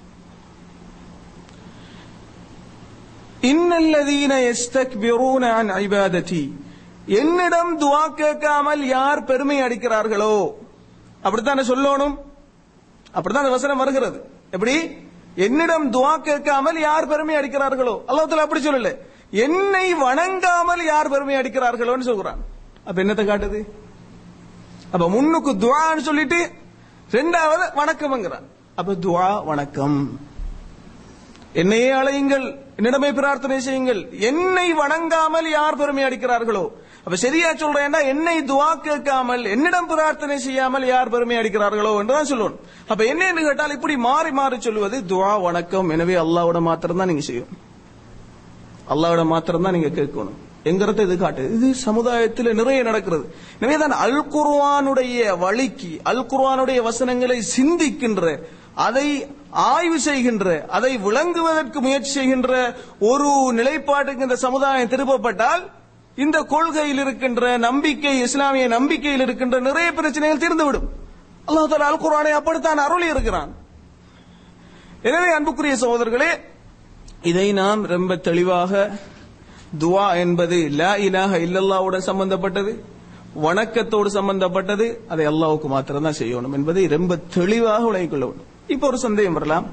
இன்னல்லதீன யஸ்தக்பிரூன அன் இபாததி என்னிடம் துவா கேட்காமல் யார் பெருமை அடிக்கிறார்களோ அப்படித்தானே சொல்லணும் அப்படித்தான் அந்த வசனம் வருகிறது எப்படி என்னிடம் துவா கேட்காமல் யார் பெருமை அடிக்கிறார்களோ அல்லாஹ் தஆலா அப்படி சொல்லல என்னை வணங்காமல் யார் பெருமை அடிக்கிறார்களோன்னு சொல்றான் அப்ப என்னத்தை காட்டுது அப்ப முன்னுக்கு துவான்னு சொல்லிட்டு ரெண்டாவது வணக்கம்ங்கிறான் அப்ப துவா வணக்கம் என்னையே அழையுங்கள் என்னிடமே பிரார்த்தனை செய்யுங்கள் என்னை வணங்காமல் யார் பெருமை அடிக்கிறார்களோ அப்ப சரியா சொல்றேன்னா என்னை துவா கேட்காமல் என்னிடம் பிரார்த்தனை செய்யாமல் யார் பெருமை அடிக்கிறார்களோ என்றுதான் சொல்லணும் அப்ப என்ன என்று கேட்டால் இப்படி மாறி மாறி சொல்லுவது துவா வணக்கம் எனவே அல்லாவோட மாத்திரம் தான் நீங்க செய்யணும் அல்லாவோட மாத்திரம் தான் நீங்க கேட்கணும் என்கிறத இது காட்டு இது சமுதாயத்தில் நிறைய நடக்கிறது எனவே தான் அல் குர்ஆனுடைய வழிக்கு அல் குர்ஆனுடைய வசனங்களை சிந்திக்கின்ற அதை ஆய்வு செய்கின்ற அதை விளங்குவதற்கு முயற்சி செய்கின்ற ஒரு நிலைப்பாட்டுக்கு இந்த சமுதாயம் திருப்பப்பட்டால் இந்த கொள்கையில் இருக்கின்ற நம்பிக்கை இஸ்லாமிய நம்பிக்கையில் இருக்கின்ற நிறைய பிரச்சனைகள் தீர்ந்துவிடும் அல்லாஹ் தாலா அல் குர்ஆனை அப்படித்தான் அருளி இருக்கிறான் எனவே அன்புக்குரிய சகோதரர்களே இதை நாம் ரொம்ப தெளிவாக துவா என்பது லா இலாஹ இல்லல்லாவுடன் சம்பந்தப்பட்டது வணக்கத்தோடு சம்பந்தப்பட்டது அதை அல்லாஹ்வுக்கு மாத்திரம் தான் செய்யணும் என்பதை ரொம்ப தெளிவாக விளங்கிக் கொள்ள வேண்டும் இப்போ ஒரு சந்தேகம் வரலாம்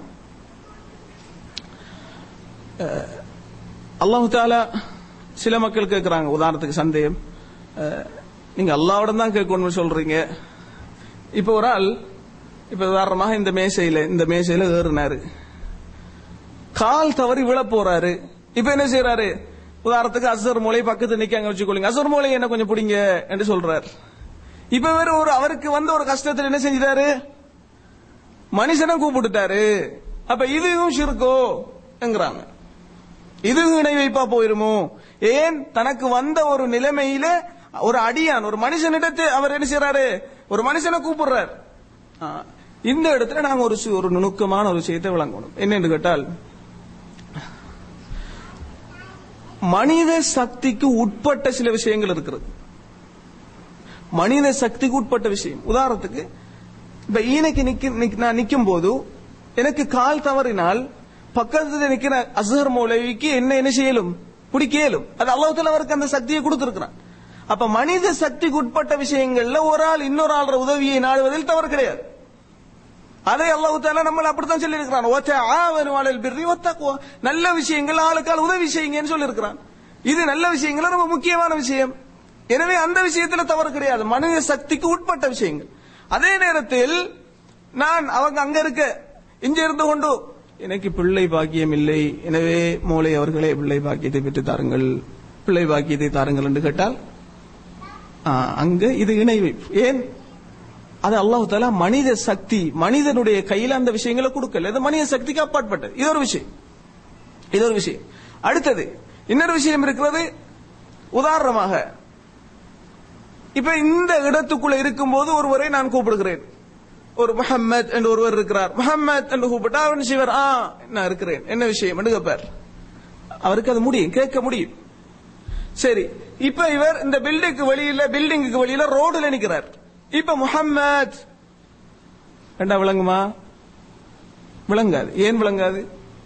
அஹ், அல்லாஹ் தாலா சில மக்கள் கேட்கிறாங்க உதாரணத்துக்கு சந்தேகம் அஹ், நீங்க அல்லாவிடம் தான் கேட்கணும்னு சொல்றீங்க இப்போ ஒரு ஆள் இப்ப உதாரணமாக இந்த மேசையில இந்த மேசையில ஏறினாரு கால் தவறி விழ போறாரு இப்ப என்ன செய்யறாரு உதாரணத்துக்கு அசர் மூலை பக்கத்து நிக்காங்க வச்சுக்கொள்ளுங்க அசர் மூலை என்ன கொஞ்சம் பிடிங்க என்று சொல்றாரு இப்ப வேற ஒரு அவருக்கு வந்த ஒரு கஷ்டத்துல என்ன செஞ்சிட்டாரு மனுஷனை கூப்பிட்டுட்டாரு அப்ப இதுவும் ஷிர்கோ என்கிறாங்க இது இணை வைப்பா போயிருமோ ஏன் தனக்கு வந்த ஒரு நிலைமையில ஒரு அடியான் ஒரு மனுஷனிடத்து அவர் என்ன செய்யறாரு ஒரு மனுஷனை கூப்பிடுறார் ஆ, இந்த இடத்துல நாங்க ஒரு சு- ஒரு நுணுக்கமான ஒரு விஷயத்தை விளங்கணும் என்னன்னு கேட்டால் மனித சக்திக்கு உட்பட்ட சில விஷயங்கள் இருக்கிறது மனித சக்திக்கு உட்பட்ட விஷயம் உதாரணத்துக்கு இப்ப ஈனைக்கு நிக்க நிக்க- நான் நிக்கும் போது எனக்கு கால் தவறினால் பக்கத்துல நிக்கிற அசஹர் மௌலவிக்கு என்ன என்ன செய்யலும் பிடிக்கலும் அது அல்லாஹ்தால அவருக்கு அந்த சக்தியை கொடுத்திருக்கிறான் அப்ப மனித சக்திக்கு உட்பட்ட விஷயங்கள்ல ஒரு ஆள் இன்னொரு ஆள் உதவியை நாடுவதில் தவறு கிடையாது அதை அல்லாஹ் தாலா நம்மள அப்படித்தான் சொல்லி இருக்கிறான் நல்ல விஷயங்கள் ஆளுக்கால் உதவி செய்யுங்கன்னு சொல்லி இருக்கிறான் இது நல்ல விஷயங்கள் ரொம்ப முக்கியமான விஷயம் எனவே அந்த விஷயத்துல தவறு கிடையாது மனித சக்திக்கு உட்பட்ட விஷயங்கள் அதே நேரத்தில் நான் அவங்க அங்க இருக்க இங்க இருந்து கொண்டு எனக்கு பிள்ளை பாக்கியம் இல்லை எனவே மூளை அவர்களே பிள்ளை பாக்கியத்தை பெற்று தாருங்கள் பிள்ளை பாக்கியத்தை தாருங்கள் என்று கேட்டால் ஆ, அங்க இது இணை வைப்பு ஏன் அது அல்லாஹ் தாலா மனித சக்தி மனிதனுடைய கையில அந்த விஷயங்களை கொடுக்கல இது மனித சக்திக்கு அப்பாற்பட்டது இது ஒரு விஷயம் இது ஒரு விஷயம் அடுத்தது இன்னொரு விஷயம் இருக்கிறது உதாரணமாக இப்ப இந்த இடத்துக்குள்ள இருக்கும்போது ஒருவரை நான் கூப்பிடுகிறேன் ஒரு முஹம்மத் என்று ஒருவர் இருக்கிறார் முஹம்மத் என்று கூப்பிட்டா அவன் சிவர் ஆ நான் இருக்கிறேன் என்ன விஷயம் என்று கேட்பார் அவருக்கு அது முடியும் கேட்க முடியும் சரி இப்ப இவர் இந்த பில்டிங்க்கு வெளியில பில்டிங்குக்கு வெளியில ரோடுல நிக்கிறார் இப்ப முஹம்மத் ரெண்டா விளங்குமா விளங்காது ஏன் விளங்காது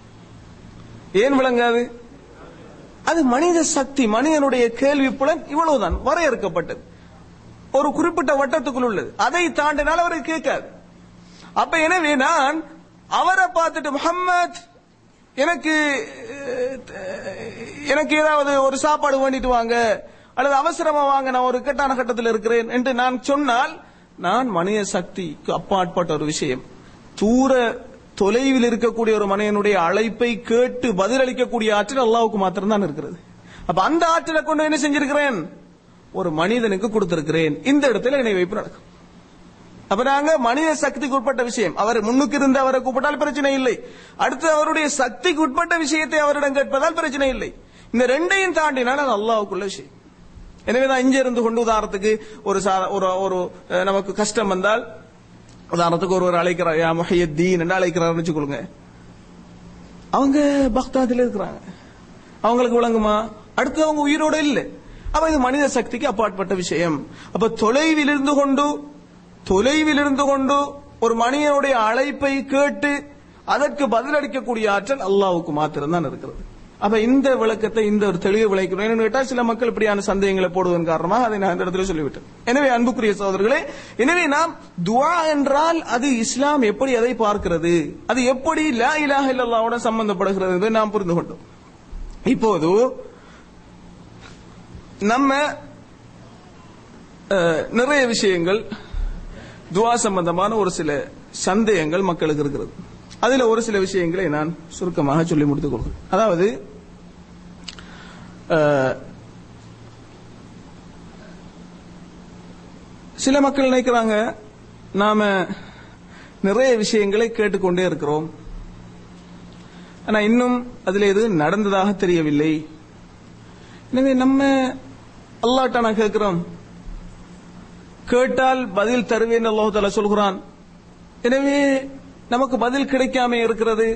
ஏன் விளங்காது அது மனித சக்தி மனிதனுடைய கேள்வி புலன் இவ்வளவுதான் வரையறுக்கப்பட்டது ஒரு குறிப்பிட்ட வட்டத்துக்குள் உள்ளது அதை தாண்டினால் அவருக்கு கேட்காது அப்ப எனவே நான் அவரை பார்த்துட்டு முஹம்மத் எனக்கு அஹ், எனக்கு ஏதாவது ஒரு சாப்பாடு வேண்டிட்டு வாங்க அல்லது அவசரமா வாங்க நான் ஒரு இக்கட்டான கட்டத்தில் இருக்கிறேன் என்று நான் சொன்னால் நான் மனித சக்திக்கு அப்பாற்பட்ட ஒரு விஷயம் தூர தொலைவில் இருக்கக்கூடிய ஒரு மனிதனுடைய அழைப்பை கேட்டு பதிலளிக்கக்கூடிய ஆற்றல் அல்லாவுக்கு மாத்திரம்தான் இருக்கிறது அப்ப அந்த ஆற்றலை கொண்டு என்ன செஞ்சிருக்கிறேன் ஒரு மனிதனுக்கு கொடுத்திருக்கிறேன் இந்த இடத்துல இணை வைப்பு நடக்கும் அப்ப நாங்க மனித சக்திக்கு உட்பட்ட விஷயம் அவர் முன்னுக்கு இருந்து அவரை கூப்பிட்டால் பிரச்சனை இல்லை அடுத்து அவருடைய சக்திக்கு உட்பட்ட விஷயத்தை அவரிடம் கேட்பதால் பிரச்சனை இல்லை இந்த ரெண்டையும் தாண்டினால் அது அல்லாவுக்குள்ள விஷயம் எனவேதான் இங்க இருந்து கொண்டு உதாரணத்துக்கு ஒரு சா- ஒரு ஒரு அஹ், நமக்கு கஷ்டம் வந்தால் உதாரணத்துக்கு ஒருவர் அழைக்கிறார் யா முஹையத்தீன் என்று அழைக்கிறார்னு வச்சுக்கொள்ளுங்க அவங்க பக்தாதில் இருக்கிறாங்க அவங்களுக்கு விளங்குமா அடுத்து அவங்க உயிரோட இல்ல அப்ப இது மனித சக்திக்கு அப்பாற்பட்ட விஷயம் அப்ப தொலைவில் இருந்து கொண்டு தொலைவில் இருந்து கொண்டு ஒரு மனிதனுடைய அழைப்பை கேட்டு அதற்கு பதிலளிக்கக்கூடிய ஆற்றல் அல்லாவுக்கு மாத்திரம்தான் இருக்கிறது அப்ப இந்த விளக்கத்தை இந்த ஒரு தெளிவு விளக்கணும் என்னன்னு கேட்டா சில மக்கள் இப்படியான சந்தேகங்களை போடுவதன் காரணமாக அதை நான் இந்த இடத்துல சொல்லிவிட்டேன் எனவே அன்புக்குரிய சகோதரர்களே எனவே நாம் துஆ என்றால் அது இஸ்லாம் எப்படி அதை பார்க்கிறது அது எப்படி லா இலாஹ இல்லல்லாஹ்வோட சம்பந்தப்படுகிறது என்பதை நாம் புரிந்து கொண்டோம் இப்போது நம்ம அஹ், நிறைய விஷயங்கள் துவா சம்பந்தமான ஒரு சில சந்தேகங்கள் மக்களுக்கு இருக்கிறது அதுல ஒரு சில விஷயங்களை நான் சுருக்கமாக சொல்லி முடித்துக் கொள்கிறேன் அதாவது அஹ், சில மக்கள் நினைக்கிறாங்க நாம நிறைய விஷயங்களை கேட்டுக்கொண்டே இருக்கிறோம் ஆனா இன்னும் அதுல எதுவும் நடந்ததாக தெரியவில்லை எனவே நம்ம அல்லாட்ட நான் கேட்கிறோம் கேட்டால் பதில் தருவேன் அல்லாஹ் தாலா சொல்கிறான் எனவே நமக்கு பதில் கிடைக்காம இருக்கிறது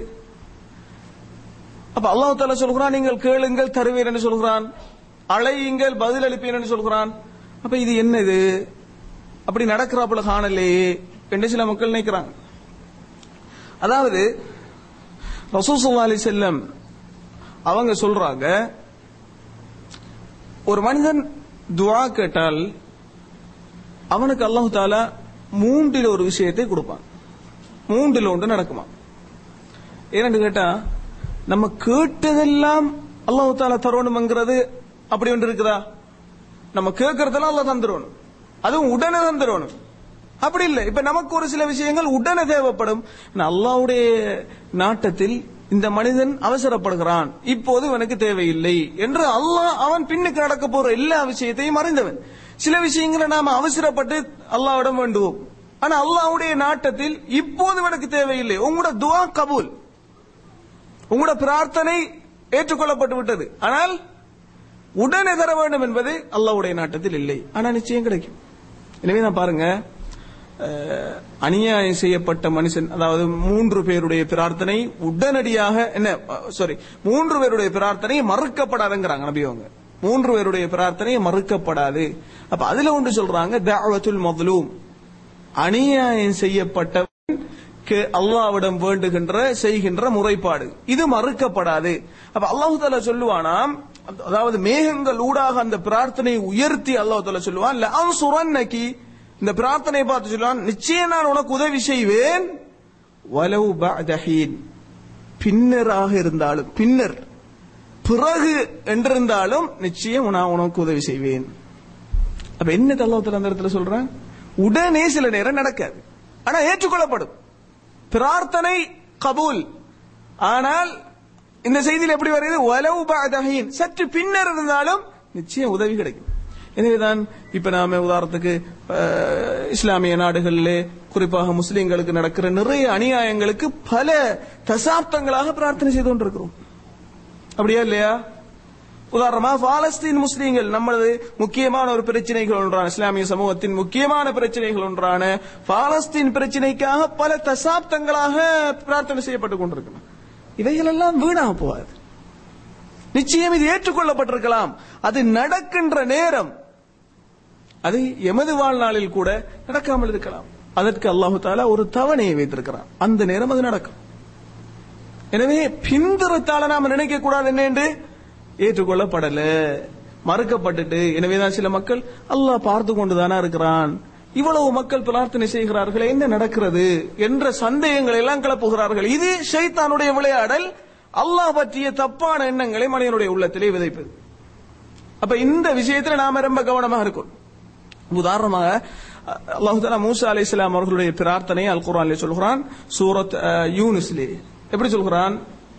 அப்ப அல்லாஹ் தாலா சொல்கிறான் நீங்கள் கேளுங்கள் தருவேன் என்று சொல்கிறான் அழையுங்கள் பதில் அளிப்பேன் என்று சொல்கிறான் அப்ப இது என்னது அப்படி நடக்கிறாப்புல காணலையே என்று சில மக்கள் நினைக்கிறாங்க அதாவது ரசூசுல்லா அலி செல்லம் அவங்க சொல்றாங்க ஒரு மனிதன் துஆ கேட்டால் அவனுக்கு அல்லாஹு தாலா மூன்றில் ஒரு விஷயத்தை கொடுப்பான் மூன்றில் ஒன்று நடக்குமா ஏன்னு கேட்டா நம்ம கேட்டதெல்லாம் அல்லாஹு தாலா தரணும்ங்கிறது அப்படி ஒன்று இருக்குதா நம்ம கேட்கறதெல்லாம் அல்லாஹ் தந்துடணும் அதுவும் உடனே தந்துடணும் அப்படி இல்லை இப்ப நமக்கு ஒரு சில விஷயங்கள் உடனே தேவைப்படும் ஆனா அல்லாஹ்வுடைய நாட்டத்தில் இந்த மனிதன் அவசரப்படுகிறான் இப்போது இவனுக்கு தேவையில்லை என்று அல்லாஹ் அவன் பின்னுக்கு நடக்க போற எல்லா விஷயத்தையும் அறிந்தவன் சில விஷயங்களை நாம அவசரப்பட்டு அல்லாஹ்விடம் வேண்டுவோம் ஆனா அல்லாஹ்வுடைய நாட்டத்தில் இப்போது இவனுக்கு தேவையில்லை உங்களோட துவா கபூல் உங்களோட பிரார்த்தனை ஏற்றுக்கொள்ளப்பட்டு விட்டது ஆனால் உடனே தர வேண்டும் என்பது அல்லாஹ்வுடைய நாட்டத்தில் இல்லை ஆனா நிச்சயம் கிடைக்கும் எனவே நான் பாருங்க அஹ், அநியாயம் செய்யப்பட்ட மனுஷன் அதாவது மூன்று பேருடைய பிரார்த்தனை உடனடியாக என்ன சாரி மூன்று பேருடைய பிரார்த்தனை மறுக்கப்படாதுங்கிறாங்க நபி அவங்க மூன்று பேருடைய பிரார்த்தனை மறுக்கப்படாது அப்ப அதுல ஒன்று சொல்றாங்க தாவத்துல் மதுலூம் அநியாயம் செய்யப்பட்டவன் அல்லாவிடம் வேண்டுகின்ற செய்கின்ற முறைப்பாடு இது மறுக்கப்படாது அப்ப அல்லாஹு தாலா சொல்லுவானாம் அதாவது மேகங்கள் ஊடாக அந்த பிரார்த்தனையை உயர்த்தி அல்லாஹு தாலா சொல்லுவான் "லஅன் சுரன்னகி இந்த பிரார்த்தனையை பார்த்து சொல்லுவான் நிச்சயம் நான் உனக்கு உதவி செய்வேன் வலவு பஅதஹீன் பின்னராக இருந்தாலும் பின்னர் பிறகு என்றிருந்தாலும் நிச்சயம் நான் உனக்கு உதவி செய்வேன் அப்ப என்ன அல்லாஹ் தஆலா அந்த இடத்துல சொல்றான் உடனே சில நேரம் நடக்காது ஆனா ஏற்றுக்கொள்ளப்படும் பிரார்த்தனை கபூல் ஆனால் இந்த செய்தியில் எப்படி வருகிறது வலவு பஅதஹீன் சற்று பின்னர் இருந்தாலும் நிச்சயம் உதவி கிடைக்கும் எனவேதான் இப்ப நாம உதாரணத்துக்கு அஹ், இஸ்லாமிய நாடுகளிலே குறிப்பாக முஸ்லிம்களுக்கு நடக்கிற நிறைய அநியாயங்களுக்கு பல தசாப்தங்களாக பிரார்த்தனை செய்து கொண்டிருக்கிறோம் அப்படியா இல்லையா உதாரணமா பாலஸ்தீன் முஸ்லீம்கள் நம்மளது முக்கியமான ஒரு பிரச்சனைகள் ஒன்றான இஸ்லாமிய சமூகத்தின் முக்கியமான பிரச்சனைகள் ஒன்றான பாலஸ்தீன் பிரச்சனைக்காக பல தசாப்தங்களாக பிரார்த்தனை செய்யப்பட்டுக் கொண்டிருக்கலாம் இவைகளெல்லாம் வீணாக போகாது நிச்சயம் இது ஏற்றுக்கொள்ளப்பட்டிருக்கலாம் அது நடக்கின்ற நேரம் அது எமது வாழ்நாளில் கூட நடக்காமல் இருக்கலாம் அதற்கு அல்லாஹு தாலா ஒரு தவணையை வைத்திருக்கிறான் அந்த நேரம் அது நடக்கும் எனவே பிந்திரத்தால நாம நினைக்க கூடாது என்ன என்று ஏற்றுக்கொள்ளப்படல மறுக்கப்பட்டுட்டு எனவேதான் சில மக்கள் அல்லாஹ் பார்த்து கொண்டுதானா இருக்கிறான் இவ்வளவு மக்கள் பிரார்த்தனை செய்கிறார்கள் என்ன நடக்கிறது என்ற சந்தேகங்களை எல்லாம் கிளப்புகிறார்கள் இது ஷைத்தானுடைய விளையாடல் அல்லாஹ் பற்றிய தப்பான எண்ணங்களை மனிதனுடைய உள்ளத்திலே விதைப்பது அப்ப இந்த விஷயத்துல நாம ரொம்ப கவனமாக இருக்கணும் உதாரணமாக அல்லாஹு தாலா மூசா அலை இஸ்லாம் அவர்களுடைய பிரார்த்தனை அல் குரான்ல சொல்கிறான் சூரத் அஹ், யூனுஸ்லே எப்படி சொல்கிறான்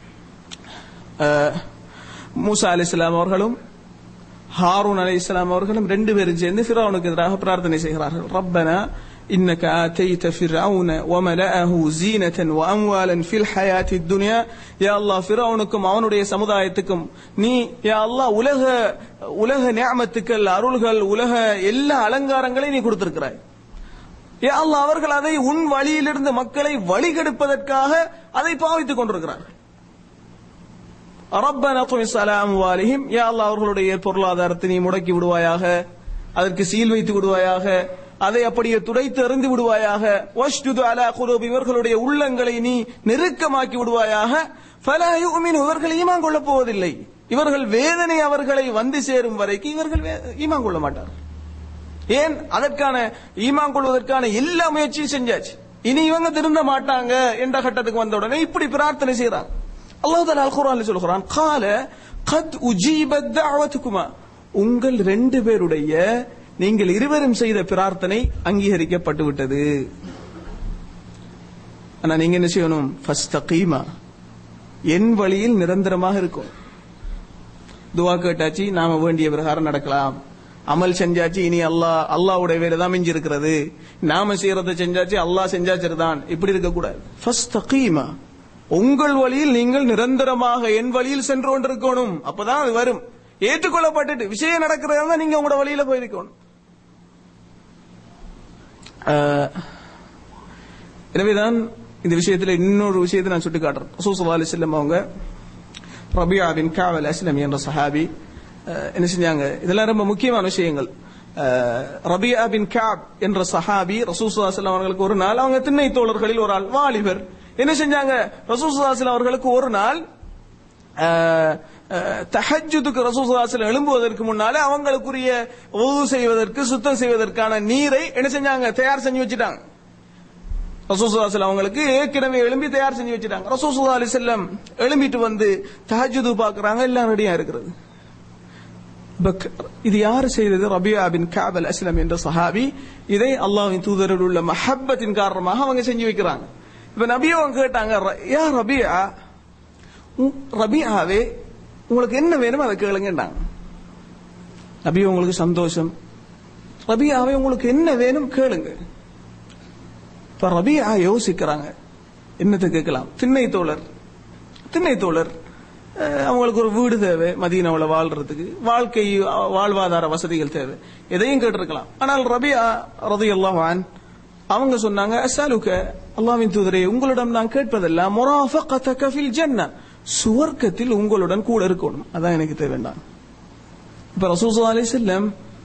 அஹ், மூசா அலை இஸ்லாம் அவர்களும் ஹாரூன் அலை இஸ்லாம் அவர்களும் ரெண்டு பேரும் சேர்ந்து ஃபிரௌனுக்கு எதிராக பிரார்த்தனை செய்கிறார்கள் ரப்பனா إنك آتيت فرعون وملأه زينة وأموالا في الحياة الدنيا يا الله فرعونكم அவனுடைய சமுதாயத்துக்கும் நீ யா அல்லாஹ் உலக உலக நியமத்துக்கள் அருள்கள் உலக எல்லா அலங்காரங்களையும் நீ கொடுத்திருக்கிறாய் யா அல்லாஹ் அவர்கள் அதை உன் வழியிலிருந்து மக்களை வழிகெடுப்பதற்காக அதை பாவித்துக் கொண்டிருக்கிறார்கள் ரப்பன துமிஸ் அலா அம்வாலிஹிம் யா அல்லாஹ் அவர்களுடைய பொருளாதாரத்தை நீ முடக்கி விடுவாயாக அதற்கு சீல் வைத்து விடுவாயாக அதை அப்படியே துடைத்து எறிந்து விடுவாயாக வஷ்டுது அலா குலூப் இவர்களுடைய உள்ளங்களை நீ நெருக்கமாக்கி விடுவாயாக ஃபலா யுமினு இவர்கள் ஈமான் கொள்ளப் போவதில்லை இவர்கள் வேதனை அவர்களை வந்து சேரும் வரைக்கும் இவர்கள் வே- ஈமான் கொள்ள மாட்டார்கள் ஏன் அதற்கான ஈமான் கொள்வதற்கான எல்லா முயற்சியும் செஞ்சாச்சு இனி இவங்க திருந்த மாட்டாங்க என்ற கட்டத்துக்கு வந்த உடனே இப்படி பிரார்த்தனை செய்யறாங்க அல்லாஹ் தாலா அல் குர்ஆன்ல சொல்கிறான் கால கத் உஜீபத் தஅவத்துக்குமா உங்கள் ரெண்டு பேருடைய நீங்கள் இருவரும் செய்த பிரார்த்தனை அங்கீகரிக்கப்பட்டு விட்டது ஆனா நீங்க என்ன செய்யணும் ஃபஸ்தகீமா என் வழியில் நிரந்தரமாக இருக்கும் துவா கேட்டாச்சு நாம வேண்டிய பிரகாரம் நடக்கலாம் அமல் செஞ்சாச்சு இனி அல்லாஹ் அல்லாஹ்வுடைய வேலை தான் மிஞ்சி இருக்கிறது நாம செய்யறதை செஞ்சாச்சு அல்லாஹ் செஞ்சாச்சிருதான் இப்படி இருக்க கூடாது ஃபஸ்தகீமா உங்கள் வழியில் நீங்கள் நிரந்தரமாக என் வழியில் சென்று கொண்டிருக்கணும் அப்பதான் அது வரும் ஏற்றுக்கொள்ளப்பட்டுட்டு விஷயம் நடக்கிறதா இருந்தா நீங்க உங்களோட வழியில போயிருக்கணும் ஆஹ், எனவேதான் இந்த விஷயத்துல இன்னொரு விஷயத்தை நான் சுட்டி காட்டுறேன் ரசூல் ஸல்லல்லாஹு அலைஹி வஸல்லம் அவங்க ரபியா பின் காவல் அஸ்லமி என்ற சஹாபி அஹ், என்ன செஞ்சாங்க இதெல்லாம் ரொம்ப முக்கியமான விஷயங்கள் அஹ், ரபியா பின் காப் என்ற சஹாபி ரசூல் ஸல்லல்லாஹு அலைஹி வஸல்லம் அவர்களுக்கு ஒரு நாள் அவங்க திண்ணை தோழர்களில் ஒரு ஆள் வாலிபர் என்ன செஞ்சாங்க ரசூல் ஸல்லல்லாஹு அலைஹி வஸல்லம் அவர்களுக்கு ஒரு நாள் அஹ், அஹ், தஹஜ்ஜுதுக்கு ரசூல் ஸல்லல்லாஹு அலைஹி வஸல்லம் எழும்புவதற்கு முன்னாலே அவங்களுக்குரிய உது செய்வதற்கு சுத்தம் செய்வதற்கான நீரை என்ன செஞ்சாங்க தயார் செஞ்சு வச்சுட்டாங்க ரசூசுல்லா அவங்களுக்கு ஏற்கனவே எழும்பி தயார் செஞ்சு வச்சுட்டாங்க ரசூசுல்லா அலி செல்லம் எழும்பிட்டு வந்து தஹஜுது பாக்குறாங்க எல்லாம் ரெடியா இருக்கிறது பக்- இது யார் செய்தது ரபியா பின் காபல் அஸ்லம் என்ற சஹாபி இதை அல்லாஹ்வின் தூதரில் உள்ள மஹப்பத்தின் காரணமாக அவங்க செஞ்சு வைக்கிறாங்க இப்ப நபி அவங்க கேட்டாங்க "ர- யா ரபியா உம், ரபியாவே உங்களுக்கு என்ன வேணும் அதை கேளுங்கன்றாங்க நபி உங்களுக்கு சந்தோஷம் ரபியாவே உங்களுக்கு என்ன வேணும் கேளுங்க இப்ப ரபியா யோசிக்கிறாங்க என்னத்தை கேட்கலாம் திண்ணை தோழர் திண்ணை தோழர் அஹ், அவங்களுக்கு ஒரு வீடு தேவை மதீனாவுல வாழ்றதுக்கு வாழ்க்கை அஹ், வாழ்வாதார வசதிகள் தேவை எதையும் கேட்டிருக்கலாம் ஆனால் ரபியா ரதியல்லாஹு அவங்க சொன்னாங்க அசாலுக்க அல்லாவின் தூதரே உங்களிடம் நான் கேட்பதெல்லாம் முராஃபகதக ஃபில் ஜன்னah சுவர்க்கத்தில் உங்களுடன் கூட இருக்கணும் அதான் எனக்கு தேவைண்டாம் இப்ப ரசூல் ஸல்லல்லாஹு அலைஹி வஸல்லம்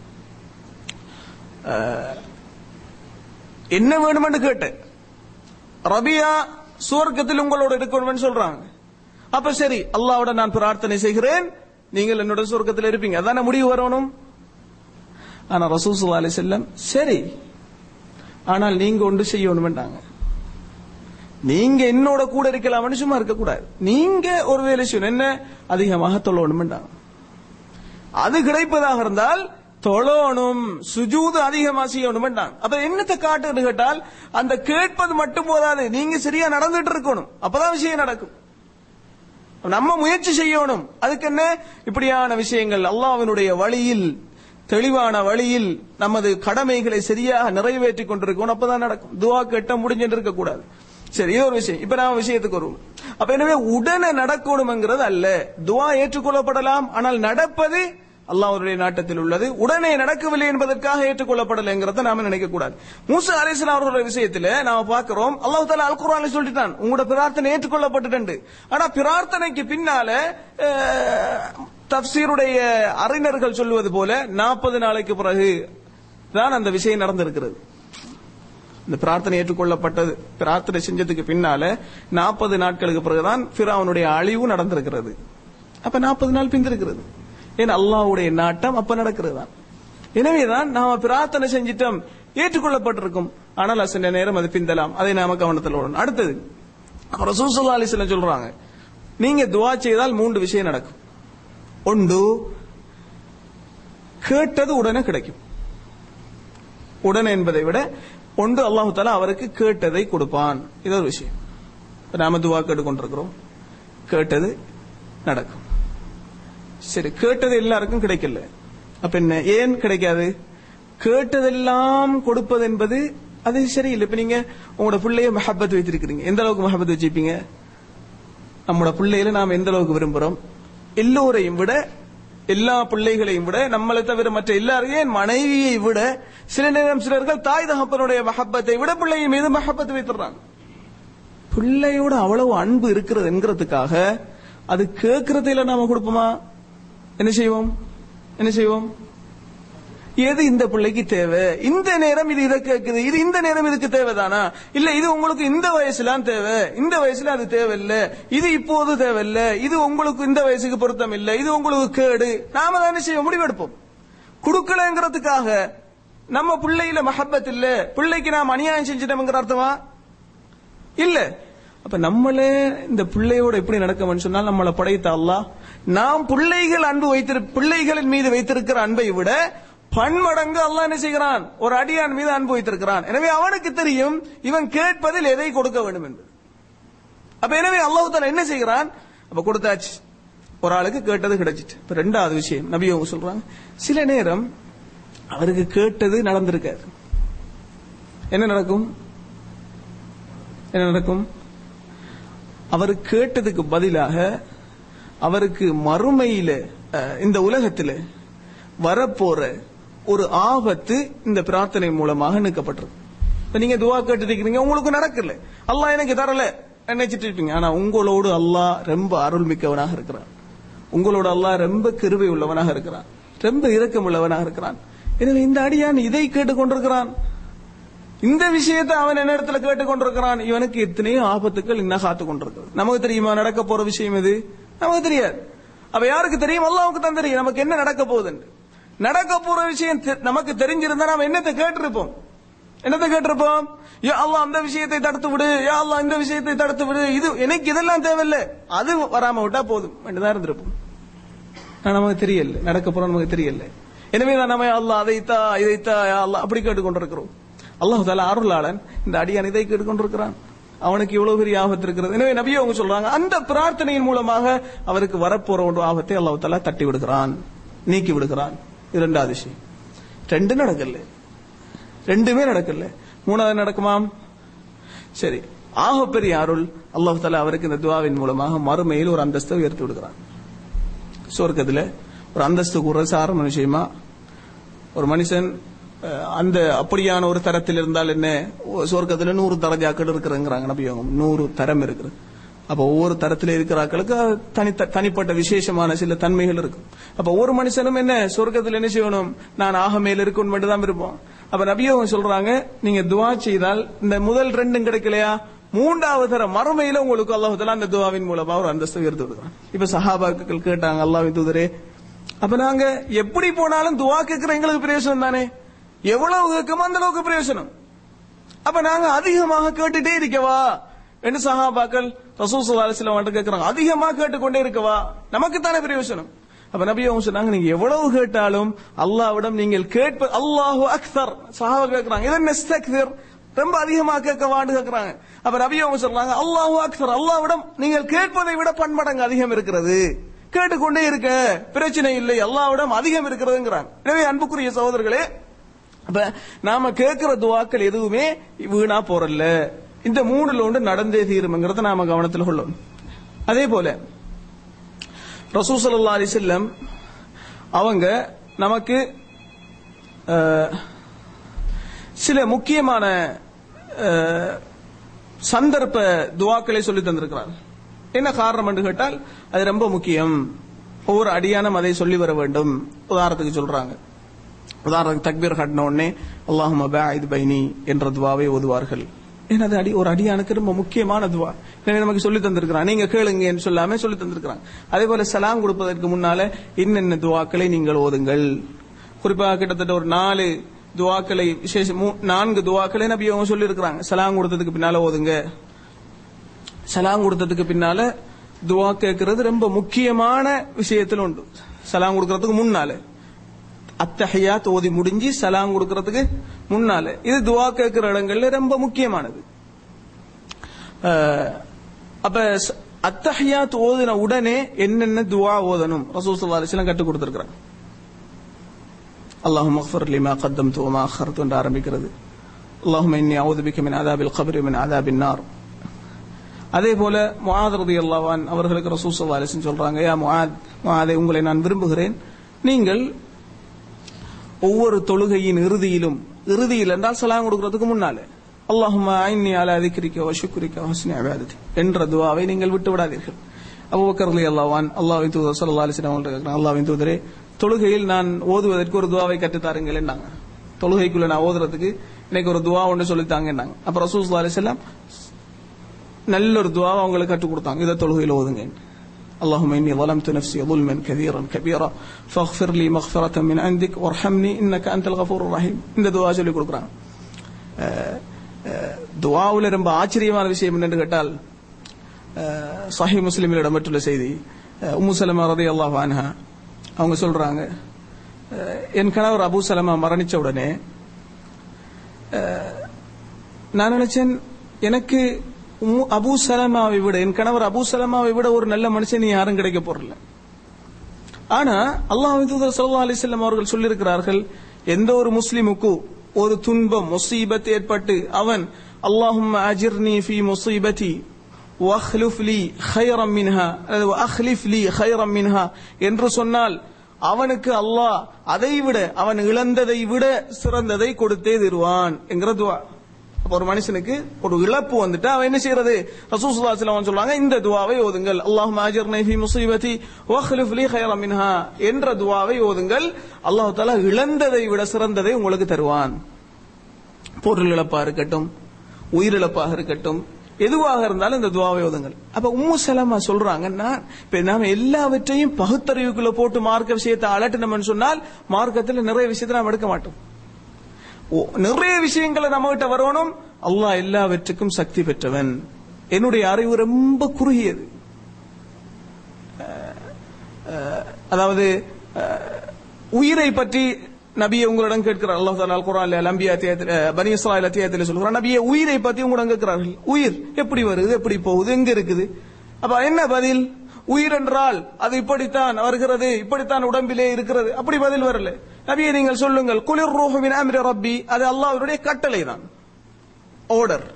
அஹ், என்ன வேணுமென்று கேட்டேன் ரபியா சுவர்க்கத்தில் உங்களோட இருக்கணும்னு சொல்றாங்க அப்ப சரி அல்லாவோட நான் பிரார்த்தனை செய்கிறேன் நீங்கள் என்னோட சுவர்க்கத்தில் இருப்பீங்க அதான முடிவு வரணும் ஆனா ரசூல் ஸல்லல்லாஹு அலைஹி வஸல்லம் சரி ஆனால் நீங்க ஒன்று செய்யணும்ன்றாங்க நீங்க என்னோட கூட இருக்கலாம்னு சும்மா இருக்க கூடாது நீங்க ஒரு வேலை செய்யணும் என்ன அதிகமாக தொழணும்ன்றாங்க அது கிடைப்பதாக இருந்தால் தொழணும் சுஜூது அதிகமா செய்யணும்ன்றாங்க அப்ப என்னத்தை காட்டுன்னு கேட்டால் அந்த கேட்பது மட்டும் போதாது நீங்க சரியா நடந்துட்டு இருக்கணும் அப்பதான் விஷயம் நடக்கும் நம்ம முயற்சி செய்யணும் அதுக்கு என்ன இப்படியான விஷயங்கள் அல்லாஹ்வினுடைய வழியில் தெளிவான வழியில் நமது கடமைகளை சரியாக நிறைவேற்றிக் கொண்டிருக்கணும் அப்பதான் நடக்கும் துவா கேட்ட முடிஞ்சுட்டு இருக்க கூடாது சரி இது ஒரு விஷயம் இப்ப நாம விஷயத்துக்கு வருவோம் அப்ப எனவே உடனே நடக்கணும்ங்கிறது அல்ல துவா ஏற்றுக்கொள்ளப்படலாம் ஆனால் நடப்பது அல்லாஹ்வுடைய நாட்டத்தில் உள்ளது உடனே நடக்கவில்லை என்பதற்காக ஏற்றுக்கொள்ளப்படலைங்கிறத நாம நினைக்க கூடாது மூசா அலிஸ்லாம் அவர்களுடைய விஷயத்துல நாம பார்க்கிறோம் அல்லாஹ் தாலா அல் குர்ஆன்ல சொல்லிட்டான் உங்களோட பிரார்த்தனை ஏற்றுக்கொள்ளப்பட்டுட்டு ஆனா பிரார்த்தனைக்கு பின்னால அஹ், தப்சீருடைய அறிஞர்கள் சொல்லுவது போல நாற்பது நாளைக்கு பிறகு தான் அந்த விஷயம் நடந்திருக்கிறது இந்த பிரார்த்தனை ஏற்றுக்கொள்ளப்பட்டது பிரார்த்தனை செஞ்சதுக்கு பின்னால நாற்பது நாட்களுக்கு பிறகுதான் பிராவனுடைய அழிவு நடந்திருக்கிறது அப்ப நாற்பது நாள் பிந்திருக்கிறது ஏன் அல்லாஹ்வுடைய நாட்டம் அப்ப நடக்கிறது தான் எனவேதான் நாம பிரார்த்தனை செஞ்சிட்டோம் ஏற்றுக்கொள்ளப்பட்டிருக்கும் ஆனால் சில நேரம் அது பிந்தலாம் அதை நாம கவனத்தில் விடணும் அடுத்தது ரசூல் ஸல்லல்லாஹு அலைஹி வஸல்லம் சொல்றாங்க நீங்க துவா செய்தால் மூன்று விஷயம் நடக்கும் ஒன்று கேட்டது உடனே கிடைக்கும் உடனே என்பதை விட ஒன்று அல்லாஹு தாலா அவருக்கு கேட்டதை கொடுப்பான் இது ஒரு விஷயம் இப்ப நாம துவா கேட்டுக்கொண்டிருக்கிறோம் கேட்டது நடக்கும் சரி கேட்டது எல்லாருக்கும் கிடைக்கல அப்ப என்ன ஏன் கிடைக்காது கேட்டதெல்லாம் கொடுப்பது என்பது அது சரியில்லை இப்ப நீங்க உங்களோட பிள்ளைய மஹப்பத் வைத்திருக்கிறீங்க எந்த அளவுக்கு மஹப்பத் வச்சிருப்பீங்க நம்மளோட பிள்ளைகளை நாம் எந்த அளவுக்கு விரும்புறோம் எல்லோரையும் விட எல்லா பிள்ளைகளையும் விட நம்மளை தவிர மற்ற எல்லாரையும் என் மனைவியை விட சில நேரம் சிலர்கள் தாய் தகப்பனுடைய மஹப்பத்தை விட பிள்ளையின் மீது மஹப்பத் வைத்துறாங்க பிள்ளையோட அவ்வளவு அன்பு இருக்கிறது என்கிறதுக்காக அது கேட்கறதையில நாம கொடுப்போமா என்ன செய்வோம் என்ன செய்வோம் எது இந்த பிள்ளைக்கு தேவை இந்த நேரம் இது இதை கேக்குது இது இந்த நேரம் இதுக்கு தேவைதானா இல்ல இது உங்களுக்கு இந்த வயசுலாம் தேவை இந்த வயசுல அது தேவையில்ல இது இப்போது தேவையில்ல இது உங்களுக்கு இந்த வயசுக்கு பொருத்தம் இல்ல இது உங்களுக்கு கேடு நாம தான் என்ன செய்வோம் முடிவெடுப்போம் கொடுக்கலங்கிறதுக்காக நம்ம பிள்ளையில மஹப்பத் இல்ல பிள்ளைக்கு நாம் அநியாயம் செஞ்சிட்டோம்ங்கிற அர்த்தமா இல்ல அப்ப நம்மளே இந்த பிள்ளையோட எப்படி நடக்கணும்னு சொன்னால் நம்மளை படைத்த அல்லாஹ் நாம் பிள்ளைகள் அன்பு வைத்திரு பிள்ளைகளின் மீது வைத்திருக்கிற அன்பை விட பன்மடங்கு அல்லாஹ் என்ன செய்கிறான் ஒரு அடியான் மீது அன்பு வைத்திருக்கிறான் எனவே அவனுக்கு தெரியும் இவன் கேட்பதில் எதை கொடுக்க வேண்டும் என்று அப்ப எனவே அல்லாஹ் தாலா என்ன செய்கிறான் அப்ப கொடுத்தாச்சு ஒரு ஆளுக்கு கேட்டது கிடைச்சிட்டு இப்ப ரெண்டாவது விஷயம் நபி அவங்க சொல்றாங்க சில நேரம் அவருக்கு கேட்டது நடந்திருக்காது என்ன நடக்கும் என்ன நடக்கும் அவர் கேட்டதுக்கு பதிலாக அவருக்கு மறுமையில அஹ், இந்த உலகத்துல வரப்போற ஒரு ஆபத்து இந்த பிரார்த்தனை மூலமாக நீக்கப்பட்டிருக்கு இப்ப நீங்க துவா கேட்டு இருக்கிறீங்க உங்களுக்கு நடக்கல அல்லாஹ் எனக்கு தரல நினைச்சிட்டு இருப்பீங்க ஆனா உங்களோடு அல்லாஹ் ரொம்ப அருள் மிக்கவனாக இருக்கிறான் உங்களோட அல்லாஹ் ரொம்ப கிருபை உள்ளவனாக இருக்கிறான் ரொம்ப இரக்கம் உள்ளவனாக இருக்கிறான் எனவே இந்த அடியான் இதை கேட்டுக் கொண்டிருக்கிறான் இந்த விஷயத்தை அவன் என்ன இடத்துல கேட்டுக் கொண்டிருக்கிறான் இவனுக்கு எத்தனையோ ஆபத்துக்கள் இன்னும் காத்து கொண்டிருக்கிறது நமக்கு தெரியுமா நடக்க போற விஷயம் எது நமக்கு தெரியாது அப்ப யாருக்கு தெரியும் அல்லாவுக்கு தான் தெரியும் நமக்கு என்ன நடக்க போகுதுன்னு நடக்க போற விஷயம் தெ- நமக்கு தெரிஞ்சிருந்தா நாம என்னத்தை கேட்டிருப்போம் என்னத்தை கேட்டிருப்போம் யா அல்லாஹ் அந்த விஷயத்தை தடுத்து விடு யா அல்லாஹ் இந்த விஷயத்தை தடுத்து விடு இது எனக்கு இதெல்லாம் தேவையில்லை அது வராம விட்டா போதும் தான் இருந்திருப்போம் ஆனா நமக்கு தெரியல நடக்க போற நமக்கு தெரியல எனவே தான் நம்ம அல்லாஹ் அதைத்தா இதைத்தா யா அல்லாஹ் அப்படி கேட்டுக்கொண்டிருக்கிறோம் அல்லாஹ் தாலா அருளாளன் இந்த அடியான் இதை கேட்டுக்கொண்டிருக்கிறான் அவனுக்கு இவ்வளவு பெரிய ஆபத்து இருக்கிறது எனவே நபி அவங்க சொல்றாங்க அந்த பிரார்த்தனையின் மூலமாக அவருக்கு வரப்போற ஒரு ஆபத்தை அல்லாஹ் தஆலா தட்டி விடுகிறான் நீக்கி விடுகிறான் இரண்டாவது விஷயம் ரெண்டு நடக்கல ரெண்டுமே நடக்கல மூணாவது நடக்குமாம் சரி ஆக பெரிய அருள் அல்லாஹ் தஆலா அவருக்கு இந்த துவாவின் மூலமாக மறுமையில் ஒரு அந்தஸ்தை உயர்த்தி விடுகிறான் சொர்க்கத்துல ஒரு அந்தஸ்து கூற சாரண விஷயமா ஒரு மனுஷன் அஹ், அந்த அப்படியான ஒரு தரத்தில் இருந்தால் என்ன ஒ- சொர்க்கத்துல நூறு தரஜாக்கள் இருக்கிறங்கிறாங்க நபியவங்க நூறு தரம் இருக்குது அப்ப ஒவ்வொரு தரத்தில் இருக்கிறாக்களுக்கு தனி தனிப்பட்ட விசேஷமான சில தன்மைகள் இருக்கும் அப்ப ஒரு மனுஷனும் என்ன சொர்க்கத்தில் என்ன செய்யணும் நான் ஆக மேல இருக்கணும் மட்டும் தான் விருப்பம் அப்ப நபியவங்க சொல்றாங்க நீங்க துவா செய்தால் இந்த முதல் ரெண்டும் கிடைக்கலையா மூன்றாவது தர மறுமையில உங்களுக்கு அல்லாஹ் அந்த துவாவின் மூலமா ஒரு அந்தஸ்து உயர்த்து விடுறான் இப்ப சஹாபாக்கள் கேட்டாங்க அல்லாஹ் தூதரே அப்ப நாங்க எப்படி போனாலும் துவா கேட்கிற எங்களுக்கு பிரயோசனம் தானே எவ்வளவு கேட்குமோ அந்த அளவுக்கு பிரயோசனம் அப்ப நாங்க அதிகமாக கேட்டுட்டே இருக்கவா என்று சஹாபாக்கள் ரசூல் ஸல்லல்லாஹு அலைஹி வஸல்லம் கேட்கறாங்க அதிகமா கேட்டுக்கொண்டே இருக்கவா நமக்கு தானே பிரயோசனம் அப்ப நபி அவங்க சொன்னாங்க நீங்க எவ்வளவு கேட்டாலும் அல்லாஹ்விடம் நீங்கள் கேட்ப அல்லாஹு அக்தர் சஹாபா கேட்கறாங்க இதன் நஸ்தக்திர் ரொம்ப அதிகமா கேட்கவான்னு கேட்கறாங்க அப்ப நபி அவங்க சொல்றாங்க அல்லாஹு அக்தர் அல்லாஹ்விடம் நீங்கள் கேட்பதை விட பன்மடங்கு அதிகம் இருக்கிறது கேட்டுக்கொண்டே இருக்க பிரச்சனை இல்லை அல்லாஹ்விடம் அதிகம் இருக்கிறதுங்கிறாங்க எனவே அன்புக்குரிய சகோதரர்களே அப்ப நாம கேட்கிற துவாக்கள் எதுவுமே வீணா போறல்ல இந்த மூணுல ஒன்று நடந்தே தீரும்ங்கிறத நாம கவனத்தில் கொள்ளணும் அதே போல ரசூ ஸல்லல்லாஹு அலைஹி வஸல்லம் அவங்க நமக்கு அஹ், சில முக்கியமான அஹ், சந்தர்ப்ப துவாக்களை சொல்லி தந்திருக்கிறார் என்ன காரணம் என்று கேட்டால் அது ரொம்ப முக்கியம் ஒவ்வொரு அடியானும் அதை சொல்லி வர வேண்டும் உதாரணத்துக்கு சொல்றாங்க உதாரணத்துக்கு தக்பீர் கட்டின உடனே அல்லாஹும் பாயித் பைனி என்ற துவாவை ஓதுவார்கள் ஏன்னா அது அடி ஒரு அடியானுக்கு ரொம்ப முக்கியமான துவா எனவே நமக்கு சொல்லி தந்திருக்கிறான் நீங்க கேளுங்கன்னு சொல்லாம சொல்லி தந்திருக்கிறாங்க அதே போல சலாம் கொடுப்பதற்கு முன்னால இன்னென்ன துவாக்களை நீங்கள் ஓதுங்கள் குறிப்பாக கிட்டத்தட்ட ஒரு நாலு துவாக்களை விசேஷ மூ- நான்கு துவாக்களை நபி அவங்க சொல்லி இருக்கிறாங்க சலாம் கொடுத்ததுக்கு பின்னால ஓதுங்க சலாம் கொடுத்ததுக்கு பின்னால துவா கேட்கறது ரொம்ப முக்கியமான விஷயத்துல உண்டு சலாம் கொடுக்கறதுக்கு முன்னால அத்தஹியாத் ஓதி முடிஞ்சு சலாம் கொடுக்கறதுக்கு முன்னால இது துவா கேட்கிற இடங்கள்ல ரொம்ப முக்கியமானது அஹ், அப்ப ச- அத்தஹியாத் ஓதின உடனே என்னென்ன துவா ஓதணும் ரசூல் ஸல்லல்லாஹு அலைஹி வஸல்லம் கற்றுக் கொடுத்திருக்கிறாங்க அல்லாஹும் அக்ஃபர் லிமா கத்தம்து வமா அக்ஹர்து என்று ஆரம்பிக்கிறது அல்லாஹும் இன்னி அவுது பிக்க மின் அதாபில் கபரி மின் அதாபின் நார் அதே போல முஆத் ரலியல்லாஹு அன் அவர்களுக்கு ரசூல் ஸல்லல்லாஹு அலைஹி வஸல்லம் சொல்றாங்க யா முஆத் முஆதே உங்களை நான் விரும்புகிறேன் நீங்கள் ஒவ்வொரு தொழுகையின் இறுதியிலும் இறுதியில் என்றால் சலாம் கொடுக்கிறதுக்கு முன்னாலே அல்லாஹும்ம ஐன்னி அலா திக்ரிக்க வ ஷுக்ரிக்க வ ஹுஸ்னி இபாதத்தி என்ற துஆவை நீங்கள் விட்டு விடாதீர்கள் அபூபக்கர் ரலியல்லாஹு அன் அல்லாஹ்வின் தூதர் ஸல்லல்லாஹு அலைஹி வஸல்லம் அவர்கள் கேக்குறாங்க அல்லாஹ்வின் தூதரே தொழுகையில் நான் ஓதுவதற்கு ஒரு துஆவை கற்றுத் தாருங்கள் என்றாங்க தொழுகைக்குள்ள நான் ஓதுறதுக்கு எனக்கு ஒரு துஆ ஒன்று சொல்லித் தாங்கன்னாங்க அப்ப ரசூல் ஸல்லல்லாஹு அலைஹி வஸல்லம் நல்ல ஒரு துவாவை அவங்களுக்கு கற்றுக் கொடுத்தாங்க இதை தொழுகையில் ஓதுங்க اللهم إني ظلمت نفسي ظلما كثيرا كبيرا فاغفر لي مغفرة من عندك وارحمني إنك أنت الغفور الرحيم இந்த துவா சொல்லி கொடுக்குறாங்க அஹ், அஹ், துவாவுல ரொம்ப ஆச்சரியமான விஷயம் என்னன்னு கேட்டால் அஹ், சஹி முஸ்லிமில் இடம்பெற்றுள்ள செய்தி அஹ், உம்மு சலமா ரதி அல்லாஹ் அன்ஹா அவங்க சொல்றாங்க அஹ், என் கணவர் அபூ சலமா மரணிச்ச உடனே நான் நினைச்சேன் எனக்கு உம்மு- அபூ சலமாவை விட என் கணவர் அபூ சலமாவை விட ஒரு நல்ல மனுஷன் யாரும் கிடைக்க போறல ஆனா அல்லாஹ் தூதர் ஸல்லல்லாஹு அலைஹி வஸல்லம் அவர்கள் சொல்லியிருக்கிறார்கள் எந்த ஒரு முஸ்லிமுக்கு ஒரு துன்பம் முசீபத் ஏற்பட்டு அவன் அல்லாஹும்ம அஜிர்னி ஃபீ முசீபதி வஹ்லுஃப் லீ خيرا منها அல்லது அஹ்லிஃப் லீ خيرا منها என்று சொன்னால் அவனுக்கு அல்லாஹ் அதை விட அவன் இழந்ததை விட சிறந்ததை கொடுத்தே தருவான் என்கிற துவா அப்ப ஒரு மனுஷனுக்கு ஒரு இழப்பு வந்துட்டு அவன் என்ன செய்யறது ரசூல் ஸல்லல்லாஹு அலைஹி வஸல்லம் சொல்றாங்க இந்த துவாவை ஓதுங்கள் அல்லாஹும்ம அஜிர்னி ஃபீ முஸீபதி வஹ்லிஃப் லீ خيرا منها என்ற துவாவை ஓதுங்கள் அல்லாஹ் தஆலா இழந்ததை விட சிறந்ததை உங்களுக்கு தருவான் பொருள் இழப்பா இருக்கட்டும் உயிரிழப்பாக இருக்கட்டும் எதுவாக இருந்தாலும் இந்த துவாவை ஓதுங்கள் அப்ப உம்மு சலமா சொல்றாங்கன்னா இப்ப நாம எல்லாவற்றையும் பகுத்தறிவுக்குள்ள போட்டு மார்க்க விஷயத்தை அலட்டினோம்னு சொன்னால் மார்க்கத்துல நிறைய விஷயத்தை நாம் எடுக்க மாட்டோம் ஓ, நிறைய விஷயங்களை நம்ம கிட்ட வரணும் அல்லாஹ் எல்லாவற்றுக்கும் சக்தி பெற்றவன் என்னுடைய அறிவு ரொம்ப குறுகியது அஹ், அதாவது அஹ், உயிரை பற்றி நபியை உங்களிடம் கேட்கிறார் அல்லாஹ் தாலா குரான் அம்பியா அத்தியாயத்தில் அஹ், பனி இஸ்ராயல் அத்தியாயத்தில் சொல்கிறார் நபியை உயிரை பத்தி உங்களிடம் கேட்கிறார்கள் உயிர் எப்படி வருது எப்படி போகுது எங்க இருக்குது அப்ப என்ன பதில் உயிர் என்றால் அது இப்படித்தான் வருகிறது இப்படித்தான் உடம்பிலே இருக்கிறது அப்படி பதில் வரல நபியை நீங்கள் சொல்லுங்கள் குளிர் ரூஹுவின் அம்ரி ரப்பி அது அல்லாஹ்வுடைய கட்டளை தான் ஆர்டர்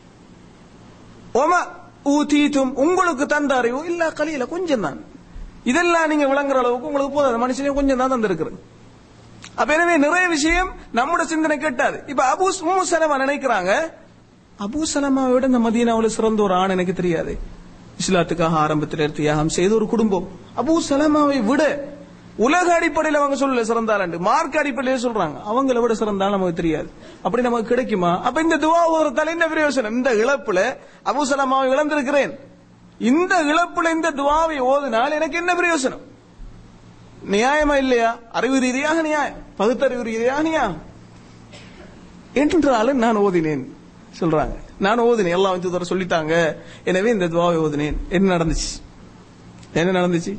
ஒம ஊதீத்தும் உங்களுக்கு தந்த அறிவு இல்ல கலியில கொஞ்சம் தான் இதெல்லாம் நீங்க விளங்குற அளவுக்கு உங்களுக்கு போதாது மனுஷனே கொஞ்சம் தான் தந்திருக்கிறது அப்ப எனவே நிறைய விஷயம் நம்முடைய சிந்தனை கேட்டாது இப்ப அபூ உம்மு சலமா நினைக்கிறாங்க அபூ சலமாவை விட இந்த மதீனாவுல சிறந்த ஒரு ஆண் எனக்கு தெரியாது இஸ்லாத்துக்காக ஆரம்பத்தில் தியாகம் செய்த ஒரு குடும்பம் அபூ சலமாவை விட உலக அடிப்படையில் அவங்க சொல்லல சிறந்தாள் மார்க் அடிப்படையில் சொல்றாங்க அவங்கள விட சிறந்தாலும் நமக்கு தெரியாது அப்படி நமக்கு கிடைக்குமா அப்ப இந்த துவா ஒரு என்ன பிரயோசனம் இந்த இழப்புல அபூ சலமாவை இழந்திருக்கிறேன் இந்த இழப்புல இந்த துவாவை ஓதினால் எனக்கு என்ன பிரயோசனம் நியாயமா இல்லையா அறிவு ரீதியாக நியாயம் பகுத்தறிவு ரீதியாக நியாயம் என்றாலும் நான் ஓதினேன் சொல்றாங்க நான் ஓதினேன் எல்லாம் வந்து தூதர் சொல்லிட்டாங்க எனவே இந்த துவாவை ஓதினேன் என்ன நடந்துச்சு என்ன நடந்துச்சு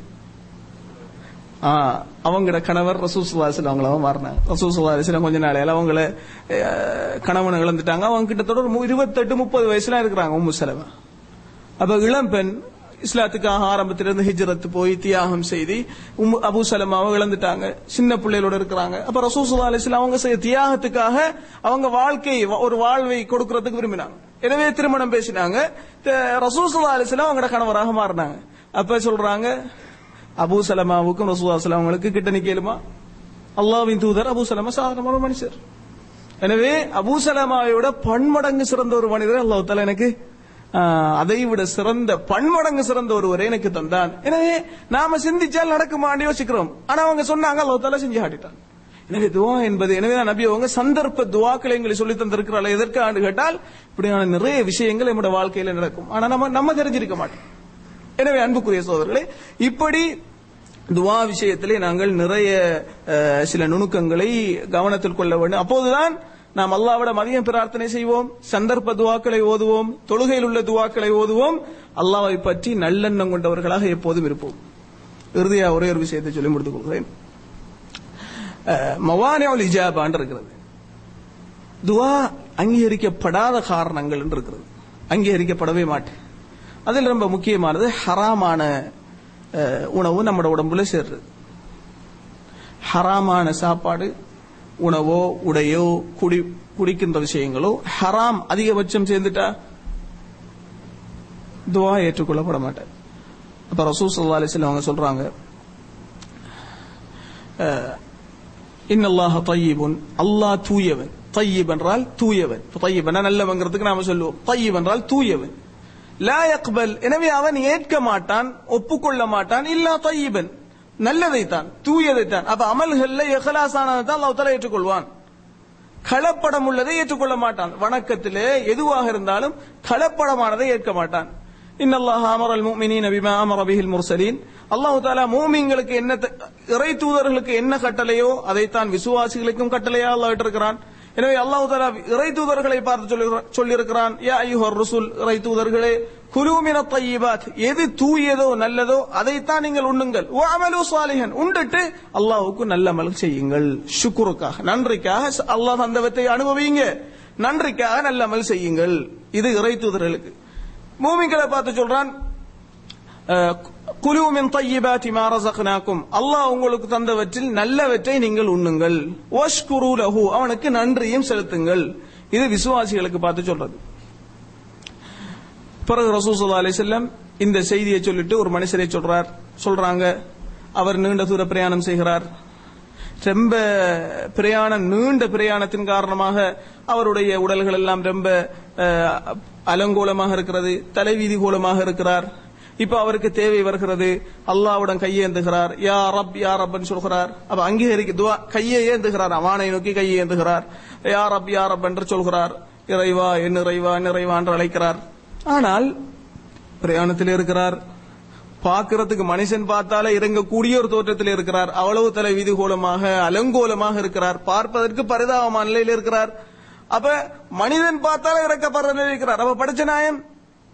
ஆ, அவங்களோட கணவர் ரசூசுல்லாசில் அவங்கள மாறினாங்க ரசூசுல்லாசில் கொஞ்ச நாளையில அவங்கள அஹ், கணவனை இழந்துட்டாங்க அவங்க கிட்டத்தட்ட ஒரு மு- இருபத்தெட்டு முப்பது வயசுல இருக்கிறாங்க உம்மு சலமா அப்ப இளம் பெண் இஸ்லாத்துக்காக ஆரம்பத்திலிருந்து ஹிஜ்ரத் போய் தியாகம் செய்து உம்மு அபூ சலமாவை இழந்துட்டாங்க சின்ன பிள்ளைகளோட இருக்கிறாங்க அப்ப ரசூசுல்லா அலிஸ்லாம் அவங்க செய்ய தியாகத்துக்காக அவங்க வாழ்க்கை ஒரு வாழ்வை கொடுக்கறதுக்கு விரும்பினாங்க எனவே திருமணம் பேசினாங்க ரசூசுல்லா அலிஸ்லாம் அவங்களோட கணவராக மாறினாங்க அப்ப சொல்றாங்க அபூ சலமாவுக்கும் ரசூல்லா அலிஸ்லாம் அவங்களுக்கு கிட்ட நிக்கலுமா அல்லாவின் தூதர் அபூ சலமா சாதாரணமான மனுஷர் எனவே அபூ சலமாவை விட பன்மடங்கு சிறந்த ஒரு மனிதர் அல்லாஹ் தாலா எனக்கு ஆஹ், அதை விட சிறந்த பன்மடங்கு சிறந்த ஒருவரை எனக்கு தந்தான் எனவே நாம சிந்திச்சால் நடக்குமான்னு யோசிக்கிறோம் ஆனா அவங்க சொன்னாங்க அல்லாஹ் தாலா செஞ்சு காட்டிட்டான் எனவே துவா என்பது எனவே தான் நபி அவங்க சந்தர்ப்ப துவாக்களை எங்களை சொல்லி தந்திருக்கிறாள் எதற்காண்டு கேட்டால் இப்படியான நிறைய விஷயங்கள் நம்முடைய வாழ்க்கையில நடக்கும் ஆனா நம்ம நம்ம தெரிஞ்சிருக்க மாட்டோம் எனவே அன்புக்குரிய சோதரர்களே இப்படி துவா விஷயத்திலே நாங்கள் நிறைய அஹ், சில நுணுக்கங்களை கவனத்தில் கொள்ள வேண்டும் அப்போதுதான் நாம் அல்லாவிட மதியம் பிரார்த்தனை செய்வோம் சந்தர்ப்ப துவாக்களை ஓதுவோம் தொழுகையில் உள்ள துவாக்களை ஓதுவோம் அல்லாவை பற்றி நல்லெண்ணம் கொண்டவர்களாக எப்போதும் இருப்போம் இறுதியா ஒரே ஒரு விஷயத்தை சொல்லி முடித்துக் கொள்கிறேன் மவானியாவில் இஜாபான் இருக்கிறது துவா அங்கீகரிக்கப்படாத காரணங்கள் என்று இருக்கிறது அங்கீகரிக்கப்படவே மாட்டேன் அதில் ரொம்ப முக்கியமானது ஹராமான அஹ், உணவு நம்மட உடம்புல சேர்றது ஹராமான சாப்பாடு உணவோ உடையோ குடி குடிக்கின்ற விஷயங்களோ ஹராம் அதிகபட்சம் சேர்ந்துட்டா துவா ஏற்றுக்கொள்ளப்பட மாட்டேன் அப்ப ரசூல் ஸல்லல்லாஹு அலைஹி வஸல்லம் அவங்க சொல்றாங்க இன்னல்லாஹ தய்யிபுன் அல்லாஹ் தூயவன் தய்யிப் என்றால் தூயவன் தய்யிபனா நல்லவங்கிறதுக்கு நாம சொல்லுவோம் தய்யிப் என்றால் தூயவன் லா யக்பல் எனவே அவன் ஏற்க மாட்டான் ஒப்புக்கொள்ள மாட்டான் இல்லா தய்யிபன் நல்லதைத்தான் தூயதைத்தான் அப்ப அமல்கள்ல இஹ்லாஸானதை தான் அல்லாஹ் தஆலா ஏற்றுக்கொள்வான் களப்படம் உள்ளதை ஏற்றுக்கொள்ள மாட்டான் வணக்கத்திலே எதுவாக இருந்தாலும் களப்படமானதை ஏற்க மாட்டான் இன்னல்லாஹ் அமரல் முஃமினீன பிமா அமர பிஹில் முர்சலீன் அல்லாஹ் தஆலா மூமின்களுக்கு என்ன த- இறை தூதர்களுக்கு என்ன கட்டளையோ அதைத்தான் விசுவாசிகளுக்கும் கட்டளையா அல்லாஹ் இட்டிருக்கிறான் எனவே அல்லாஹ் தஆலா இறை தூதர்களை பார்த்து சொல்லுகிற- சொல்லியிருக்கிறான் யா அய்யுஹர் ருசுல் இறை தூதர்களே குலு மின தய்யிபாத் எது தூயதோ நல்லதோ அதைத்தான் நீங்கள் உண்ணுங்கள் வ அமலு சாலிஹன் உண்டுட்டு அல்லாஹ்வுக்கு நல்ல அமல் செய்யுங்கள் ஷுக்ருக்காக நன்றிக்காக ச- அல்லாஹ் தந்தவத்தை அனுபவிங்க நன்றிக்காக நல்ல அமல் செய்யுங்கள் இது இறை தூதர்களுக்கு மூமின்களை பார்த்து சொல்றான் அஹ், குலு மின் தய்யிபாத்தி மா ரஸக்னாக்கும் அல்லாஹ் உங்களுக்கு தந்தவற்றில் நல்லவற்றை நீங்கள் உண்ணுங்கள் வஷ்குரு லஹு அவனுக்கு நன்றியும் செலுத்துங்கள் இது விசுவாசிகளுக்கு பார்த்து சொல்றது பிறகு ரசூல் ஸல்லல்லாஹு அலைஹி வஸல்லம் இந்த செய்தியை சொல்லிட்டு ஒரு மனுஷரை சொல்றார் சொல்றாங்க அவர் நீண்ட தூர பிரயாணம் செய்கிறார் ரொம்ப பிரயாணம் நீண்ட பிரயாணத்தின் காரணமாக அவருடைய உடல்கள் எல்லாம் ரொம்ப அஹ், அலங்கோலமாக இருக்கிறது தலைவீதி கோலமாக இருக்கிறார் இப்ப அவருக்கு தேவை வருகிறது அல்லாவுடன் கையேந்துகிறார் யா ரப் யா ரப்னு சொல்கிறார் அப்ப அங்கீகரிக்க துவா கையை ஏந்துகிறார் வானை நோக்கி கையை ஏந்துகிறார் யா ரப் யா ரப் என்று சொல்கிறார் இறைவா என் இறைவா என் இறைவா என்று அழைக்கிறார் ஆனால் பிரயாணத்தில் இருக்கிறார் பார்க்கிறதுக்கு மனுஷன் பார்த்தாலே இறங்கக்கூடிய ஒரு தோற்றத்தில் இருக்கிறார் அவ்வளவு தலை வீதிகோலமாக அலங்கோலமாக இருக்கிறார் பார்ப்பதற்கு பரிதாபமான நிலையில் இருக்கிறார் அப்ப மனிதன் பார்த்தாலே இறக்கப்படுற நிலையில் இருக்கிறார் அப்ப படிச்ச நாயம்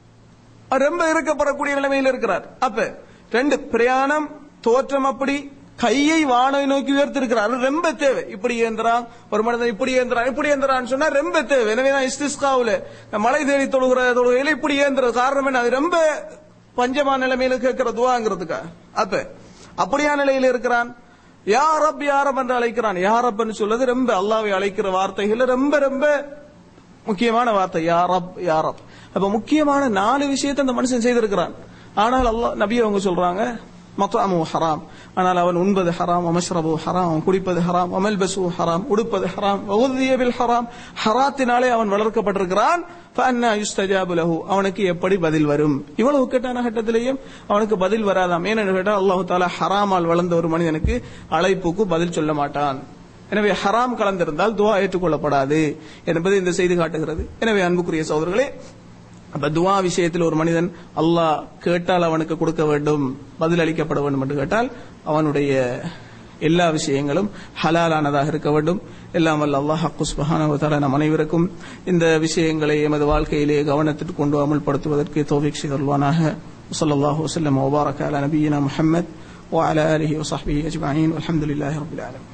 ரொம்ப இருக்கப்படக்கூடிய நிலைமையில் இருக்கிறார் அப்ப ரெண்டு பிரயாணம் தோற்றம் அப்படி கையை வானை நோக்கி உயர்த்திருக்கிறார் அது ரொம்ப தேவை இப்படி ஏந்திரான் ஒரு மனிதன் இப்படி ஏந்திரான் இப்படி ஏந்திரான்னு சொன்னா ரொம்ப தேவை எனவே தான் இஸ்திஸ்காவுல மழை தேடி தொழுகிற தொழுகையில இப்படி ஏந்துறது காரணம் என்ன அது ரொம்ப பஞ்சமான நிலைமையில கேட்கிற துவாங்கிறதுக்கா அப்ப அப்படியா நிலையில இருக்கிறான் யா ரப் யா ரப் என்று அழைக்கிறான் யா ரப்னு சொல்றது ரொம்ப அல்லாவை அழைக்கிற வார்த்தைகள் ரொம்ப ரொம்ப முக்கியமான வார்த்தை யா ரப் யா ரப் அப்ப முக்கியமான நாலு விஷயத்தை அந்த மனுஷன் செய்திருக்கிறான் ஆனால் அல்லாஹ் நபி அவங்க சொல்றாங்க மத்தாமு ஹராம் ஆனால் அவன் உண்பது ஹராம் அமஷ்ரபு ஹராம் அவன் குடிப்பது ஹராம் அமல்பசு ஹராம் உடுப்பது ஹராம் வகுதியபில் ஹராம் ஹராத்தினாலே அவன் வளர்க்கப்பட்டிருக்கிறான் ஃபஅன்னா யுஸ்தஜாபு லஹு அவனுக்கு எப்படி பதில் வரும் இவ்வளவு கட்டான கட்டத்திலேயும் அவனுக்கு பதில் வராதாம் ஏன்னு கேட்டால் அல்லாஹு தாலா ஹராமால் வளர்ந்த ஒரு மனிதனுக்கு அழைப்புக்கு பதில் சொல்ல மாட்டான் எனவே ஹராம் கலந்திருந்தால் துவா ஏற்றுக்கொள்ளப்படாது என்பது இந்த செய்தி காட்டுகிறது எனவே அன்புக்குரிய சகோதரர்களே அப்ப துவா விஷயத்தில் ஒரு மனிதன் அல்லாஹ் கேட்டால் அவனுக்கு கொடுக்க வேண்டும் பதில் அளிக்கப்பட வேண்டும் என்று கேட்டால் அவனுடைய எல்லா விஷயங்களும் ஹலாலானதாக இருக்க வேண்டும் எல்லாம் வல்ல அல்லாஹ் சுப்ஹானஹு வ தஆலா நம் அனைவருக்கும் இந்த விஷயங்களை எமது வாழ்க்கையிலே கவனத்திற்கு கொண்டு அமல்படுத்துவதற்கு தௌஃபீக் செய்தல்வானாக ஸல்லல்லாஹு வஸல்லம் வபாரக அலா நபியினா முஹம்மத் وعلى آله وصحبه أجمعين والحمد لله رب العالمين